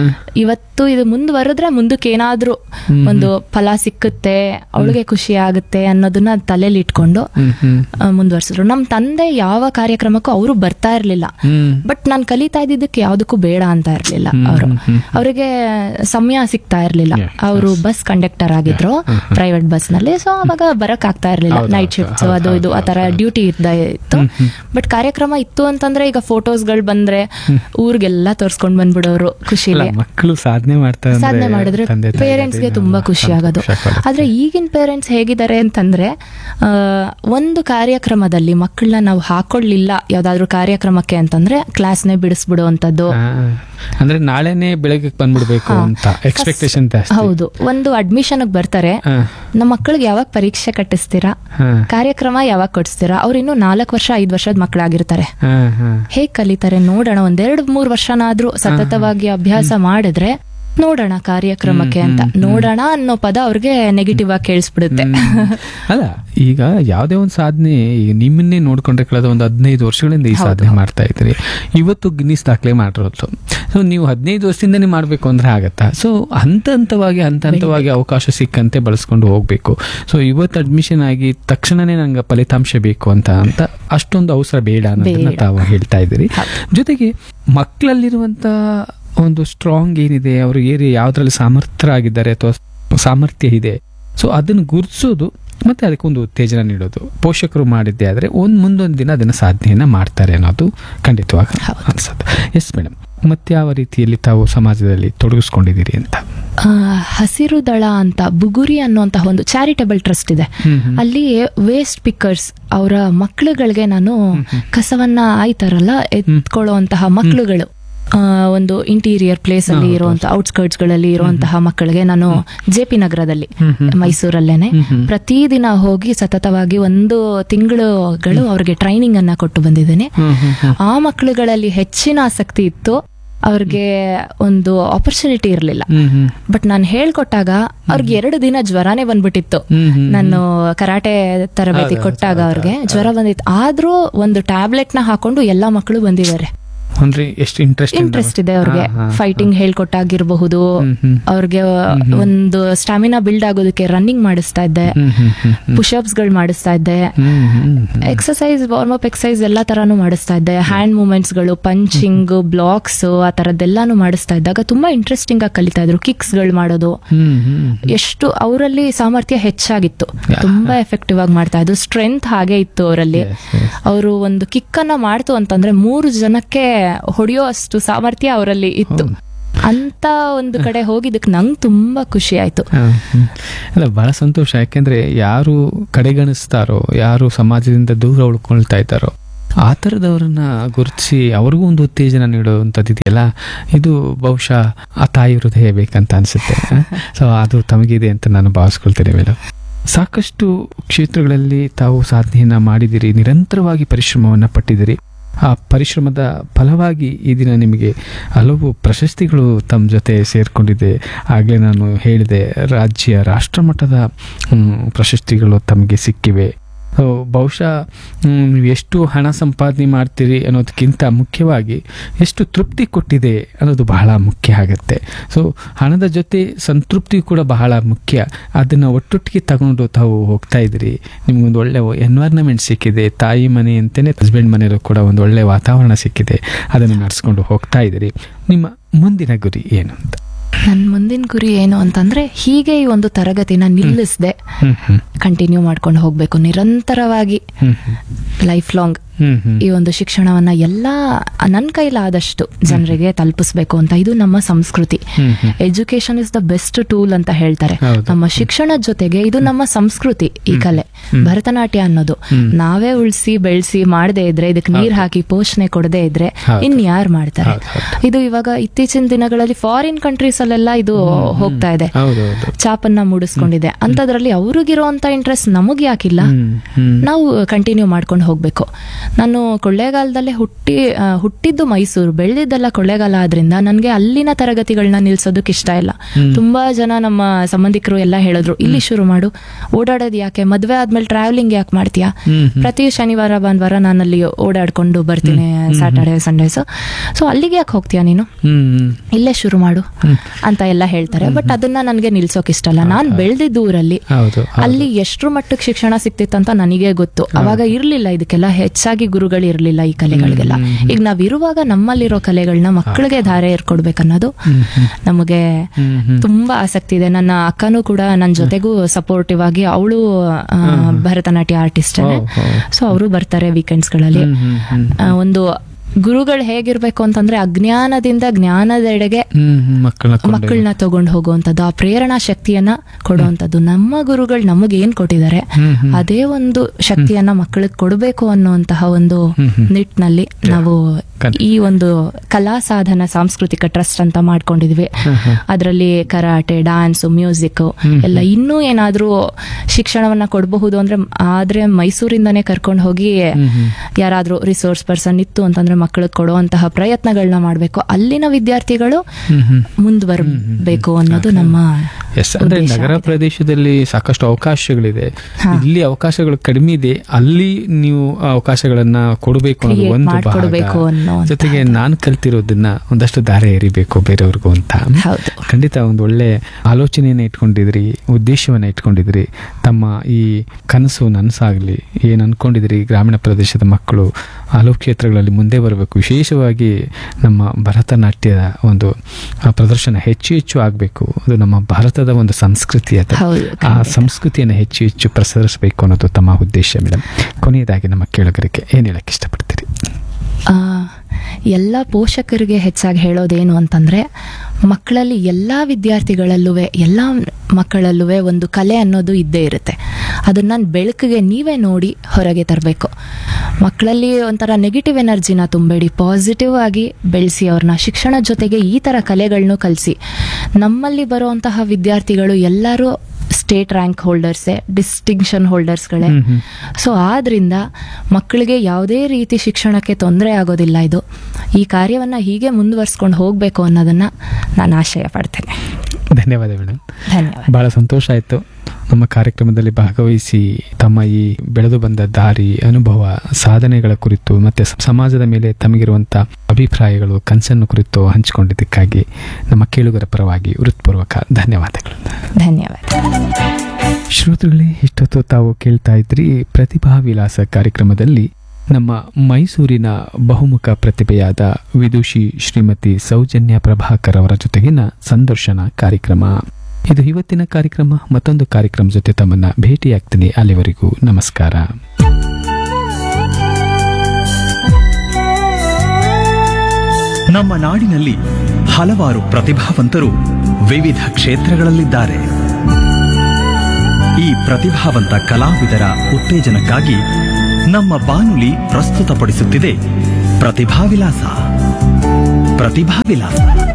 ಇವತ್ತು ಇದು ಮುಂದುವರೆದ್ರೆ ಮುಂದಕ್ಕೆ ಏನಾದ್ರೂ ಒಂದು ಫಲ ಸಿಕ್ಕುತ್ತೆ ಅವಳಿಗೆ ಖುಷಿ ಆಗುತ್ತೆ ಅನ್ನೋದನ್ನ ತಲೆಯಲ್ಲಿ ಇಟ್ಕೊಂಡು ಹ್ಮ್ ಹ್ಮ್ ಆ, ಮುಂದುವರ್ಸಿದ್ರು ನಮ್ಮ ತಂದೆ ಯಾವ ಕಾರ್ಯಕ್ರಮಕ್ಕೂ ಅವರು ಬರ್ತಾ ಇರ್ಲಿಲ್ಲ ಹ್ಮ್ ಬಟ್ ನಾನು ಕಲಿತಾ ಇದ್ದಿದ್ದಕ್ಕೆ ಯಾವ್ದಕ್ಕೂ ಬೇಡ ಅಂತ ಇರ್ಲಿಲ್ಲ ಅವರು ಅವರಿಗೆ ಸಮಯ ಸಿಗ್ತಾ ಇರ್ಲಿಲ್ಲ Yeah, ಅವರು ಬಸ್ ಕಂಡಕ್ಟರ್ ಆಗಿದ್ರು ಪ್ರೈವೇಟ್ ಬಸ್ ನಲ್ಲಿ ಸೊ ಅವಾಗ ಬರಕ್ ಆಗ್ತಾ ಇರ್ಲಿಲ್ಲ ಹೌದು, ನೈಟ್ ಹೌದು, ಶಿಫ್ಟ್ಸ್ ಹೌದು, ಅದು ಇದು ಹೌದು, ಆತರ ಹೌದು. ಡ್ಯೂಟಿ ಇದ್ದ ಇತ್ತು ಬಟ್ ಕಾರ್ಯಕ್ರಮ ಇತ್ತು ಅಂತಂದ್ರೆ ಈಗ ಫೋಟೋಸ್ಗಳು ಬಂದ್ರೆ ಊರಿಗೆಲ್ಲ ತೋರ್ಸ್ಕೊಂಡ್ ಬಂದ್ಬಿಡೋರು ಖುಷಿಲಿ ಅಲ್ಲ, ಮಕ್ಕಳು ಸಾಧನೆ ಮಾಡ್ತಾರೆ ಅಂದ್ರೆ ಸಾಧನೆ ಮಾಡಿದ್ರೆ ತಂದೆ ತಾಯಿಗೆ ಪೇರೆಂಟ್ಸ್ಗೆ ಅದೇನು ತುಂಬಾ ಖುಷಿ ಆಗೋದು ಸಂತೋಷ ಕೊಡುತ್ತೆ. ಆದ್ರೆ ಈಗಿನ ಪೇರೆಂಟ್ಸ್ ಹೇಗಿದ್ದಾರೆ ಅಂತಂದ್ರೆ ಆ, ಒಂದು ಕಾರ್ಯಕ್ರಮದಲ್ಲಿ ಮಕ್ಕಳನ್ನ ನಾವು ಹಾಕೊಳ್ಳಿಲ್ಲ ಯಾವ್ದಾದ್ರು ಕಾರ್ಯಕ್ರಮಕ್ಕೆ ಅಂತಂದ್ರೆ ಕ್ಲಾಸ್ನೇ ಬಿಡಿಸ್ಬಿಡುವಂತದ್ದು ಆ, ಅಂದ್ರೆ ನಾಳೆನೆ ಬೆಳಗ್ಗೆ ಬಂದ್ಬಿಡ್ಬೇಕು ಅಂತ ಎಕ್ಸ್ಪೆಕ್ಟೇಷನ್ ಜಾಸ್ತಿ ಹೌದು ಒಂದು ಅಡ್ಮಿಷನ್ ಬರ್ತಾರೆ ಹಾ, ನಮ್ಮ ಮಕ್ಕಳಿಗೆ ಯಾವಾಗ ಪರೀಕ್ಷೆ ಕಟ್ಟಿಸ್ತೀರಾ ಹಾ, ಕಾರ್ಯಕ್ರಮ ಯಾವಾಗ ಕೊಡಿಸ್ತೀರಾ ಅವ್ರು ಇನ್ನು ನಾಲ್ಕು ವರ್ಷ ಐದು ವರ್ಷದ ಮಕ್ಕಳಾಗಿರ್ತಾರೆ ಹಾ, ಹಾ. ಹೇಗ್ ಕಲಿತಾರೆ ನೋಡೋಣ ಒಂದೆರಡು ಮೂರು ವರ್ಷನಾದ್ರೂ ಸತತವಾಗಿ ಅಭ್ಯಾಸ ಮಾಡಿದ್ರೆ ನೋಡೋಣ ಕಾರ್ಯಕ್ರಮಕ್ಕೆ ಅಂತ ನೋಡೋಣ ಅನ್ನೋ ಪದ ಅವ್ರಿಗೆ ನೆಗೆಟಿವ್ ಆಗಿ ಕೇಳಿಸ್ಬಿಡುತ್ತೆ ಅಲ್ಲ ಈಗ ಯಾವುದೇ ಒಂದು ಸಾಧನೆ ಈಗ ನಿಮ್ಮನ್ನೇ ನೋಡ್ಕೊಂಡ್ರೆ ಕಳೆದ ಒಂದು ಹದಿನೈದು ವರ್ಷಗಳಿಂದ ಈ ಸಾಧನೆ ಮಾಡ್ತಾ ಇದ್ರಿ ಇವತ್ತು ಗಿನ್ನಿಸ್ ದಾಖಲೆ ಮಾಡಿರೋದು ಸೊ ನೀವು ಹದಿನೈದು ವರ್ಷದಿಂದನೇ ಮಾಡಬೇಕು ಅಂದ್ರೆ ಆಗತ್ತಾ ಸೊ ಹಂತ ಹಂತವಾಗಿ ಹಂತ ಹಂತವಾಗಿ ಅವಕಾಶ ಸಿಕ್ಕಂತೆ ಬಳಸ್ಕೊಂಡು ಹೋಗ್ಬೇಕು ಸೊ ಇವತ್ತು ಅಡ್ಮಿಷನ್ ಆಗಿ ತಕ್ಷಣನೇ ನಂಗೆ ಫಲಿತಾಂಶ ಬೇಕು ಅಂತ ಅಂತ ಅಷ್ಟೊಂದು ಅವಸರ ಬೇಡ ಅನ್ನೋದನ್ನ ಬೇಡ. ತಾವು ಹೇಳ್ತಾ ಇದ್ದೀರಿ ಜೊತೆಗೆ ಮಕ್ಕಳಲ್ಲಿರುವಂತ ಒಂದು ಸ್ಟ್ರಾಂಗ್ ಏನಿದೆ ಅವರು ಏರಿ ಯಾವ್ದ್ರಲ್ಲಿ ಸಾಮರ್ಥ್ಯರಾಗಿದ್ದಾರೆ ಅಥವಾ ಸಾಮರ್ಥ್ಯ ಇದೆ ಸೊ ಅದನ್ನು ಗುರುತಿಸೋದು ಮತ್ತೆ ಅದಕ್ಕೆ ಒಂದು ಉತ್ತೇಜನ ನೀಡೋದು ಪೋಷಕರು ಮಾಡಿದ್ದೆ ಆದ್ರೆ ಒಂದ್ ಮುಂದೊಂದು ದಿನ ಅದನ್ನ ಸಾಧನೆಯನ್ನ ಮಾಡ್ತಾರೆ ಅನ್ನೋದು ಖಂಡಿತವಾಗಿ ಅನ್ಸುತ್ತೆ ಎಸ್ ಮೇಡಮ್ ಮತ್ತೆ ಯಾವ ರೀತಿಯಲ್ಲಿ ತಾವು ಸಮಾಜದಲ್ಲಿ ತೊಡಗಿಸ್ಕೊಂಡಿದ್ದೀರಿ ಅಂತ ಆ, ಹಸಿರು ದಳ ಅಂತ ಬುಗುರಿ ಅನ್ನುವಂತ ಒಂದು ಚಾರಿಟಬಲ್ ಟ್ರಸ್ಟ್ ಇದೆ ಅಲ್ಲಿ ವೇಸ್ಟ್ ಪಿಕ್ಕರ್ಸ್ ಅವರ ಮಕ್ಕಳುಗಳಿಗೆ ನಾನು ಕಸವನ್ನ ಆಯ್ತಾರಲ್ಲ ಎತ್ಕೊಳ್ಳುವಂತಹ ಮಕ್ಕಳುಗಳು ಆ, ಒಂದು ಇಂಟೀರಿಯರ್ ಪ್ಲೇಸ್ ಅಲ್ಲಿ ಇರುವಂತಹ ಔಟ್ಸ್ಕರ್ಟ್ಸ್ ಗಳಲ್ಲಿ ಇರುವಂತಹ ಮಕ್ಕಳಿಗೆ ನಾನು ಜೆ ಪಿ ನಗರದಲ್ಲಿ ಮೈಸೂರಲ್ಲೇನೆ ಪ್ರತಿದಿನ ಹೋಗಿ ಸತತವಾಗಿ ಒಂದು ತಿಂಗಳುಗಳು ಅವ್ರಿಗೆ ಟ್ರೈನಿಂಗ್ ಅನ್ನ ಕೊಟ್ಟು ಬಂದಿದ್ದೇನೆ ಆ ಮಕ್ಕಳುಗಳಲ್ಲಿ ಹೆಚ್ಚಿನ ಆಸಕ್ತಿ ಇತ್ತು ಅವ್ರಿಗೆ ಒಂದು ಆಪರ್ಚುನಿಟಿ ಇರಲಿಲ್ಲ ಬಟ್ ನಾನು ಹೇಳ್ಕೊಟ್ಟಾಗ ಅವ್ರಿಗೆ ಎರಡು ದಿನ ಜ್ವರನೇ ಬಂದ್ಬಿಟ್ಟಿತ್ತು ನಾನು ಕರಾಟೆ ತರಬೇತಿ ಕೊಟ್ಟಾಗ ಅವ್ರಿಗೆ ಜ್ವರ ಬಂದಿತ್ತು ಆದ್ರೂ ಒಂದು ಟ್ಯಾಬ್ಲೆಟ್ ನ ಹಾಕೊಂಡು ಎಲ್ಲಾ ಮಕ್ಕಳು ಬಂದಿದ್ದಾರೆ ಅಂದ್ರೆ ಎಷ್ಟು ಇಂಟ್ರೆಸ್ಟ್ ಇಂಟ್ರೆಸ್ಟ್ ಇದೆ ಅವ್ರಿಗೆ ಫೈಟಿಂಗ್ ಹೇಳ್ಕೊಟ್ಟಾಗಿರಬಹುದು ಅವ್ರಿಗೆ ಒಂದು ಸ್ಟಾಮಿನಾ ಬಿಲ್ಡ್ ಆಗೋದಕ್ಕೆ ರನ್ನಿಂಗ್ ಮಾಡಿಸ್ತಾ ಇದ್ದೆ ಪುಷಪ್ಸ್ ಗಳು ಮಾಡಿಸ್ತಾ ಇದ್ದೆ ಎಕ್ಸಸೈಸ್ ವಾರ್ಮ್ ಅಪ್ ಎಕ್ಸಸೈಸ್ ಎಲ್ಲಾ ತರಾನು ಮಾಡಿಸ್ತಾ ಇದ್ದೆ ಹ್ಯಾಂಡ್ ಮೂವ್ಮೆಂಟ್ಸ್ ಗಳು ಪಂಚಿಂಗ್ ಬ್ಲಾಕ್ಸ್ ಆ ತರದ್ದೆಲ್ಲಾನು ಮಾಡಿಸ್ತಾ ಇದ್ದಾಗ ತುಂಬಾ ಇಂಟ್ರೆಸ್ಟಿಂಗ್ ಆಗಿ ಕಲಿತಾ ಇದ್ರು ಕಿಕ್ಸ್ ಗಳು ಮಾಡೋದು ಎಷ್ಟು ಅವರಲ್ಲಿ ಸಾಮರ್ಥ್ಯ ಹೆಚ್ಚಾಗಿತ್ತು ತುಂಬಾ ಎಫೆಕ್ಟಿವ್ ಆಗಿ ಮಾಡ್ತಾ ಇದ್ರು ಸ್ಟ್ರೆಂತ್ ಹಾಗೆ ಇತ್ತು ಅವರಲ್ಲಿ Yes, yes. ಅವರು ಒಂದು ಕಿಕ್ ಅನ್ನ ಮಾಡ್ತು ಅಂತಂದ್ರೆ ಮೂರು ಜನಕ್ಕೆ ಹೊಡೆಯೋ ಅಷ್ಟು ಸಾಮರ್ಥ್ಯ ಅವರಲ್ಲಿ ಇತ್ತು ಅಂತ ಒಂದು ಕಡೆ ಹೋಗಿದ್ದಕ್ಕೆ ನಂಗೆ ತುಂಬಾ ಖುಷಿ ಆಯ್ತು ಹಾ, ಹ್ಮ್. ಅಲ್ಲ ಬಹಳ ಸಂತೋಷ ಯಾಕೆಂದ್ರೆ ಯಾರು ಕಡೆಗಣಿಸ್ತಾರೋ ಯಾರು ಸಮಾಜದಿಂದ ದೂರ ಉಳ್ಕೊಳ್ತಾ ಇದ್ದಾರೋ ಆ ಥರದವ್ರನ್ನ ಗುರುತಿಸಿ ಅವ್ರಿಗೂ ಒಂದು ಉತ್ತೇಜನ ನೀಡುವಂಥದ್ದು ಇದೆಯಲ್ಲ ಇದು ಬಹುಶಃ ಆ ತಾಯಿ ಹೃದಯ ಬೇಕಂತ ಅನಿಸುತ್ತೆ ಸೊ ಅದು ತಮಗಿದೆ ಅಂತ ನಾನು ಭಾವಿಸ್ಕೊಳ್ತೇನೆ ಮೇಡಮ್ ಸಾಕಷ್ಟು ಕ್ಷೇತ್ರಗಳಲ್ಲಿ ತಾವು ಸಾಧನೆಯನ್ನ ಮಾಡಿದಿರಿ ನಿರಂತರವಾಗಿ ಪರಿಶ್ರಮವನ್ನು ಪಟ್ಟಿದ್ದೀರಿ ಆ ಪರಿಶ್ರಮದ ಫಲವಾಗಿ ಈ ದಿನ ನಿಮಗೆ ಹಲವು ಪ್ರಶಸ್ತಿಗಳು ತಮ್ಮ ಜೊತೆ ಸೇರಿಕೊಂಡಿದೆ ಆಗಲೇ ನಾನು ಹೇಳಿದೆ ರಾಜ್ಯ ರಾಷ್ಟ್ರಮಟ್ಟದ ಹ್ಮ್, ಪ್ರಶಸ್ತಿಗಳು ತಮಗೆ ಸಿಕ್ಕಿವೆ ಸೊ ಬಹುಶಃ ಹ್ಮ್, ನೀವು ಎಷ್ಟು ಹಣ ಸಂಪಾದನೆ ಮಾಡ್ತೀರಿ ಅನ್ನೋದಕ್ಕಿಂತ ಮುಖ್ಯವಾಗಿ ಎಷ್ಟು ತೃಪ್ತಿ ಕೊಟ್ಟಿದೆ ಅನ್ನೋದು ಬಹಳ ಮುಖ್ಯ ಆಗುತ್ತೆ ಸೊ ಹಣದ ಜೊತೆ ಸಂತೃಪ್ತಿ ಕೂಡ ಬಹಳ ಮುಖ್ಯ ಅದನ್ನು ಒಟ್ಟೊಟ್ಟಿಗೆ ತಗೊಂಡು ತಾವು ಹೋಗ್ತಾ ಇದ್ದೀರಿ ನಿಮ್ಗೊಂದು ಒಳ್ಳೆ ಎನ್ವೈರ್ನಮೆಂಟ್ ಸಿಕ್ಕಿದೆ ತಾಯಿ ಮನೆ ಅಂತಲೇ ಹಸ್ಬೆಂಡ್ ಮನೆಯಲ್ಲೂ ಕೂಡ ಒಂದು ಒಳ್ಳೆ ವಾತಾವರಣ ಸಿಕ್ಕಿದೆ ಅದನ್ನು ನಡೆಸ್ಕೊಂಡು ಹೋಗ್ತಾ ಇದ್ದೀರಿ ನಿಮ್ಮ ಮುಂದಿನ ಗುರಿ ಏನು ಅಂತ ನನ್ನ ಮುಂದಿನ ಗುರಿ ಏನು ಅಂತಂದ್ರೆ ಹೀಗೆ ಈ ಒಂದು ತರಗತಿನ ನಿಲ್ಲಿಸದೆ ಹ್ಮ್ ಹ್ಮ್ ಕಂಟಿನ್ಯೂ ಮಾಡ್ಕೊಂಡು ಹೋಗ್ಬೇಕು ನಿರಂತರವಾಗಿ ಹ್ಮ್ ಹ್ಮ್ ಲೈಫ್ ಲಾಂಗ್ ಹ್ಮ್ ಹ್ಮ್ ಈ ಒಂದು ಶಿಕ್ಷಣವನ್ನ ಎಲ್ಲ ನನ್ನ ಕೈಲಾದಷ್ಟು ಜನರಿಗೆ ತಲುಪಿಸ್ಬೇಕು ಅಂತ ಇದು ನಮ್ಮ ಸಂಸ್ಕೃತಿ ಹ್ಮ್ ಹ್ಮ್ education is the best tool ಅಂತ ಹೇಳ್ತಾರೆ ಹೌದು. ನಮ್ಮ ಶಿಕ್ಷಣದ ಜೊತೆಗೆ ಇದು ನಮ್ಮ ಸಂಸ್ಕೃತಿ ಈ ಕಲೆ ಭರತನಾಟ್ಯ ಅನ್ನೋದು ನಾವೇ ಉಳಿಸಿ ಬೆಳೆಸಿ ಮಾಡದೇ ಇದ್ರೆ ಇದಕ್ಕೆ ನೀರ್ ಹಾಕಿ ಪೋಷಣೆ ಕೊಡದೇ ಇದ್ರೆ ಹೌದು. ಇನ್ ಯಾರು ಮಾಡ್ತಾರೆ ಹೌದು, ಹೌದು. ಇದು ಇವಾಗ ಇತ್ತೀಚಿನ ದಿನಗಳಲ್ಲಿ ಫಾರಿನ್ ಕಂಟ್ರೀಸ್ ಅಲ್ಲೆಲ್ಲ ಇದು ಹೋಗ್ತಾ ಇದೆ ಹೌದು ಹೌದು ಚಾಪನ್ನ ಮೂಡಿಸ್ಕೊಂಡಿದೆ ಅಂತದ್ರಲ್ಲಿ ಅವ್ರಿಗಿರುವಂತ ಇಂಟ್ರೆಸ್ಟ್ ನಮಗ್ ಯಾಕಿಲ್ಲ ಹ್ಮ್ ಹ್ಮ್ ನಾವು ಕಂಟಿನ್ಯೂ ಮಾಡ್ಕೊಂಡು ಹೋಗ್ಬೇಕು ನಾನು ಕೊಳ್ಳೇಗಾಲದಲ್ಲೇ ಹುಟ್ಟಿ ಆ, ಹುಟ್ಟಿದ್ದು ಮೈಸೂರು ಬೆಳೆದಿದ್ದೆಲ್ಲ ಕೊಳ್ಳೇಗಾಲ ಆದ್ರಿಂದ ನನಗೆ ಅಲ್ಲಿನ ತರಗತಿಗಳನ್ನ ನಿಲ್ಸೋದಕ್ಕೆ ಇಷ್ಟ ಇಲ್ಲ ತುಂಬಾ ಜನ ನಮ್ಮ ಸಂಬಂಧಿಕರು ಎಲ್ಲ ಹೇಳಿದ್ರು ಇಲ್ಲಿ ಶುರು ಮಾಡು ಓಡಾಡೋದು ಯಾಕೆ ಮದ್ವೆ ಆದ್ಮೇಲೆ ಟ್ರಾವೆಲಿಂಗ್ ಯಾಕೆ ಮಾಡ್ತೀಯಾ ಹ್ಮ್ ಪ್ರತಿ ಶನಿವಾರ ಭಾನುವಾರ ನಾನು ಅಲ್ಲಿ ಓಡಾಡ್ಕೊಂಡು ಬರ್ತೀನಿ ಸ್ಯಾಟರ್ಡೆ ಸಂಡೇಸ್ ಸೊ ಅಲ್ಲಿಗೆ ಯಾಕೆ ಹೋಗ್ತೀಯಾ ನೀನು ಹ್ಮ್ ಹ್ಮ್ ಇಲ್ಲೇ ಶುರು ಮಾಡು ಅಂತ ಎಲ್ಲ ಹೇಳ್ತಾರೆ ಬಟ್ ಅದನ್ನ ನನಗೆ ನಿಲ್ಸೋಕ್ ಇಷ್ಟ ಅಲ್ಲ ನಾನ್ ಬೆಳೆದಿದ್ದು ಊರಲ್ಲಿ ಹೌದು ಅಲ್ಲಿ ಎಷ್ಟ್ರ ಮಟ್ಟಕ್ಕೆ ಶಿಕ್ಷಣ ಸಿಕ್ತಿತ್ತಂತ ನನಗೆ ಗೊತ್ತು ಅವಾಗ ಇರ್ಲಿಲ್ಲ ಇದಕ್ಕೆಲ್ಲ ಹೆಚ್ಚಾಗಿ ಗುರುಗಳು ಇರ್ಲಿಲ್ಲ ಈ ಕಲೆಗಳಿಗೆಲ್ಲ ಈಗ ನಾವ್ ಇರುವಾಗ ನಮ್ಮಲ್ಲಿರೋ ಕಲೆಗಳನ್ನ ಮಕ್ಕಳಿಗೆ ಧಾರೆ ಏರ್ಕೊಡ್ಬೇಕನ್ನೋದು ನಮಗೆ ಹ್ಮ್ ಹ್ಮ್ ತುಂಬಾ ಆಸಕ್ತಿ ಇದೆ ನನ್ನ ಅಕ್ಕನೂ ಕೂಡ ನನ್ನ ಜೊತೆಗೂ ಸಪೋರ್ಟಿವ್ ಆಗಿ ಅವಳು ಭರತನಾಟ್ಯ ಆರ್ಟಿಸ್ಟ್ ಓ, ಓ. ಸೊ ಅವರು ಬರ್ತಾರೆ ವೀಕೆಂಡ್ಸ್ ಗಳಲ್ಲಿ ಹ್ಮ್ ಹ್ಮ್ ಹ್ಮ್ ಆ, ಒಂದು ಗುರುಗಳು ಹೇಗಿರ್ಬೇಕು ಅಂತಂದ್ರೆ ಅಜ್ಞಾನದಿಂದ ಜ್ಞಾನದೆಡೆಗೆ ಹ್ಮ್ ಹ್ಮ್ ಮಕ್ಕಳನ್ನ ಕೊಂಡೊಯ್ದು- ಮಕ್ಕಳನ್ನ ತಗೊಂಡು ಹೋಗುವಂಥದ್ದು ಆ ಪ್ರೇರಣಾ ಶಕ್ತಿಯನ್ನ ಕೊಡುವಂಥದ್ದು ನಮ್ಮ ಗುರುಗಳು ನಮಗೆ ಏನ್ ಕೊಟ್ಟಿದ್ದಾರೆ ಹ್ಮ್ ಹ್ಮ್ ಅದೇ ಒಂದು ಶಕ್ತಿಯನ್ನ ಮಕ್ಕಳಿಗೆ ಕೊಡಬೇಕು ಅನ್ನುವಂತಹ ಒಂದು ನಿಟ್ಟಿನಲ್ಲಿ ನಾವು ಕನ್- ಈ ಒಂದು ಕಲಾ ಸಾಧನ ಸಾಂಸ್ಕೃತಿಕ ಟ್ರಸ್ಟ್ ಅಂತ ಮಾಡ್ಕೊಂಡಿದ್ವಿ ಅದರಲ್ಲಿ ಕರಾಟೆ ಡಾನ್ಸ್ ಮ್ಯೂಸಿಕ್ ಎಲ್ಲ ಇನ್ನೂ ಏನಾದ್ರೂ ಶಿಕ್ಷಣವನ್ನ ಕೊಡಬಹುದು ಅಂದ್ರೆ ಆದ್ರೆ ಮೈಸೂರಿಂದನೇ ಕರ್ಕೊಂಡು ಹೋಗಿ ಯಾರಾದ್ರೂ ರಿಸೋರ್ಸ್ ಪರ್ಸನ್ ಇತ್ತು ಅಂತಂದ್ರೆ ಮಕ್ಕಳಿಗೆ ಕೊಡುವಂತಹ ಪ್ರಯತ್ನಗಳನ್ನ ಮಾಡ್ಬೇಕು ಅಲ್ಲಿನ ವಿದ್ಯಾರ್ಥಿಗಳು ಹ್ಮ್ ಹ್ಮ್ ಮುಂದುವರಬೇಕು ಅನ್ನೋದು ನಮ್ಮ ಎಸ್ ಅಂದ್ರೆ ಉದ್ದೇಶ ನಗರ ಆಗಿದೆ. ಪ್ರದೇಶದಲ್ಲಿ ಸಾಕಷ್ಟು ಅವಕಾಶಗಳಿದೆ ಹಾ. ಇಲ್ಲಿ ಅವಕಾಶಗಳು ಕಡಿಮೆ ಇದೆ ಅಲ್ಲಿ ನೀವು ಆ ಅವಕಾಶಗಳನ್ನ ಕೊಡಬೇಕು ಅನ್ನೋದು Create ಒಂದು ಮಾಡ್ಕೊಡ್ಬೇಕು ಭಾಗ ಅನ್ನೋ ಅಂತ ಜೊತೆಗೆ ನಾನು ಕಲ್ತಿರೋದನ್ನ ಒಂದಷ್ಟು ದಾರಿ ಎರಿಬೇಕು ಬೇರೆಯವ್ರಿಗೂ ಅಂತ ಹೌದು ಖಂಡಿತ ಒಂದು ಒಳ್ಳೆ ಆಲೋಚನೆಯನ್ನ ಇಟ್ಕೊಂಡಿದ್ರಿ ಉದ್ದೇಶವನ್ನ ಇಟ್ಕೊಂಡಿದ್ರಿ ತಮ್ಮ ಈ ಕನಸು ನನಸಾಗಲಿ ಏನು ಅನ್ಕೊಂಡಿದ್ರಿ ಗ್ರಾಮೀಣ ಪ್ರದೇಶದ ಮಕ್ಕಳು ಹಲವು ಕ್ಷೇತ್ರಗಳಲ್ಲಿ ಮುಂದೆ ಬರಬೇಕು ವಿಶೇಷವಾಗಿ ನಮ್ಮ ಭರತನಾಟ್ಯದ ಒಂದು ಆ, ಪ್ರದರ್ಶನ ಹೆಚ್ಚು ಹೆಚ್ಚು ಆಗಬೇಕು ಅದು ನಮ್ಮ ಭಾರತದ ಒಂದು ಸಂಸ್ಕೃತಿ ಅದು ಹೌದು ಆ ಖಂಡಿತ. ಸಂಸ್ಕೃತಿಯನ್ನು ಹೆಚ್ಚು ಹೆಚ್ಚು ಪ್ರಸರಿಸಬೇಕು ಅನ್ನೋದು ತಮ್ಮ ಉದ್ದೇಶ ಮೇಡಮ್ ಕೊನೆಯದಾಗಿ ನಮ್ಮ ಕೇಳುಗರಿಗೆ ಏನು ಹೇಳಕ್ಕೆ ಇಷ್ಟಪಡ್ತೀರಿ ಆ, ಎಲ್ಲ ಪೋಷಕರಿಗೆ ಹೆಚ್ಚಾಗಿ ಹೇಳೋದೇನು ಅಂತಂದ್ರೆ ಮಕ್ಕಳಲ್ಲಿ ಎಲ್ಲ ವಿದ್ಯಾರ್ಥಿಗಳಲ್ಲೂ ಎಲ್ಲ ಮಕ್ಕಳಲ್ಲೂ ಒಂದು ಕಲೆ ಅನ್ನೋದು ಇದ್ದೇ ಇರುತ್ತೆ ಅದನ್ನ ಬೆಳಕಿಗೆ ನೀವೇ ನೋಡಿ ಹೊರಗೆ ತರಬೇಕು ಮಕ್ಕಳಲ್ಲಿ ಒಂಥರ ನೆಗೆಟಿವ್ ಎನರ್ಜಿನ ತುಂಬಬೇಡಿ ಪಾಸಿಟಿವ್ ಆಗಿ ಬೆಳೆಸಿ ಅವ್ರನ್ನ ಶಿಕ್ಷಣ ಜೊತೆಗೆ ಈ ಥರ ಕಲೆಗಳನ್ನು ಕಲಿಸಿ ನಮ್ಮಲ್ಲಿ ಬರುವಂತಹ ವಿದ್ಯಾರ್ಥಿಗಳು ಎಲ್ಲರೂ ಸ್ಟೇಟ್ ರ್ಯಾಂಕ್ ಹೋಲ್ಡರ್ಸೇ ಡಿಸ್ಟಿಂಕ್ಷನ್ ಹೋಲ್ಡರ್ಸ್ಗಳೇ ಹ್ಮ್ ಹ್ಮ್. ಸೊ ಆದ್ರಿಂದ ಮಕ್ಕಳಿಗೆ ಯಾವುದೇ ರೀತಿ ಶಿಕ್ಷಣಕ್ಕೆ ತೊಂದರೆ ಆಗೋದಿಲ್ಲ ಇದು ಈ ಕಾರ್ಯವನ್ನ ಹೀಗೆ ಮುಂದುವರ್ಸ್ಕೊಂಡು ಹೋಗ್ಬೇಕು ಅನ್ನೋದನ್ನ ನಾನು ಆಶಯ ಪಡ್ತೇನೆ ಧನ್ಯವಾದ ಮೇಡಮ್ ಧನ್ಯವಾದ ಬಹಳ ಸಂತೋಷ ಆಯಿತು ನಮ್ಮ ಕಾರ್ಯಕ್ರಮದಲ್ಲಿ ಭಾಗವಹಿಸಿ ತಮ್ಮ ಈ ಬೆಳೆದು ಬಂದ ದಾರಿ ಅನುಭವ ಸಾಧನೆಗಳ ಕುರಿತು ಮತ್ತೆ ಸ- ಸಮಾಜದ ಮೇಲೆ ತಮಗಿರುವಂತಹ ಅಭಿಪ್ರಾಯಗಳು ಕನಸನ್ನು ಕುರಿತು ಹಂಚಿಕೊಂಡಿದ್ದಕ್ಕಾಗಿ ನಮ್ಮ ಕೇಳುಗರ ಪರವಾಗಿ ಹೃತ್ಪೂರ್ವಕ ಧನ್ಯವಾದಗಳು ಧನ್ಯವಾದ ಶ್ರೋತೃಗಳೇ ಇಷ್ಟೊತ್ತು ತಾವು ಕೇಳ್ತಾ ಇದ್ರಿ ಪ್ರತಿಭಾ ವಿಲಾಸ ಕಾರ್ಯಕ್ರಮದಲ್ಲಿ ನಮ್ಮ ಮೈಸೂರಿನ ಬಹುಮುಖ ಪ್ರತಿಭೆಯಾದ ವಿದುಷಿ ಶ್ರೀಮತಿ ಸೌಜನ್ಯ ಪ್ರಭಾಕರ್ ಅವರ ಜೊತೆಗಿನ ಸಂದರ್ಶನ ಕಾರ್ಯಕ್ರಮ ಇದು ಇವತ್ತಿನ ಕಾರ್ಯಕ್ರಮ ಮತ್ತೊಂದು ಕಾರ್ಯಕ್ರಮ ಜೊತೆ ತಮ್ಮನ್ನ ಭೇಟಿಯಾಗ್ತೀನಿ ಅಲ್ಲಿವರೆಗೂ ನಮಸ್ಕಾರ ನಮ್ಮ ನಾಡಿನಲ್ಲಿ ಹಲವಾರು ಪ್ರತಿಭಾವಂತರು ವಿವಿಧ ಕ್ಷೇತ್ರಗಳಲ್ಲಿದ್ದಾರೆ ಈ ಪ್ರತಿಭಾವಂತ ಕಲಾವಿದರ ಉತ್ತೇಜನಕ್ಕಾಗಿ ನಮ್ಮ ಬಾನುಲಿ ಪ್ರಸ್ತುತಪಡಿಸುತ್ತಿದೆ ಪ್ರತಿಭಾ ವಿಲಾಸ ಪ್ರತಿಭಾ ವಿಲಾಸ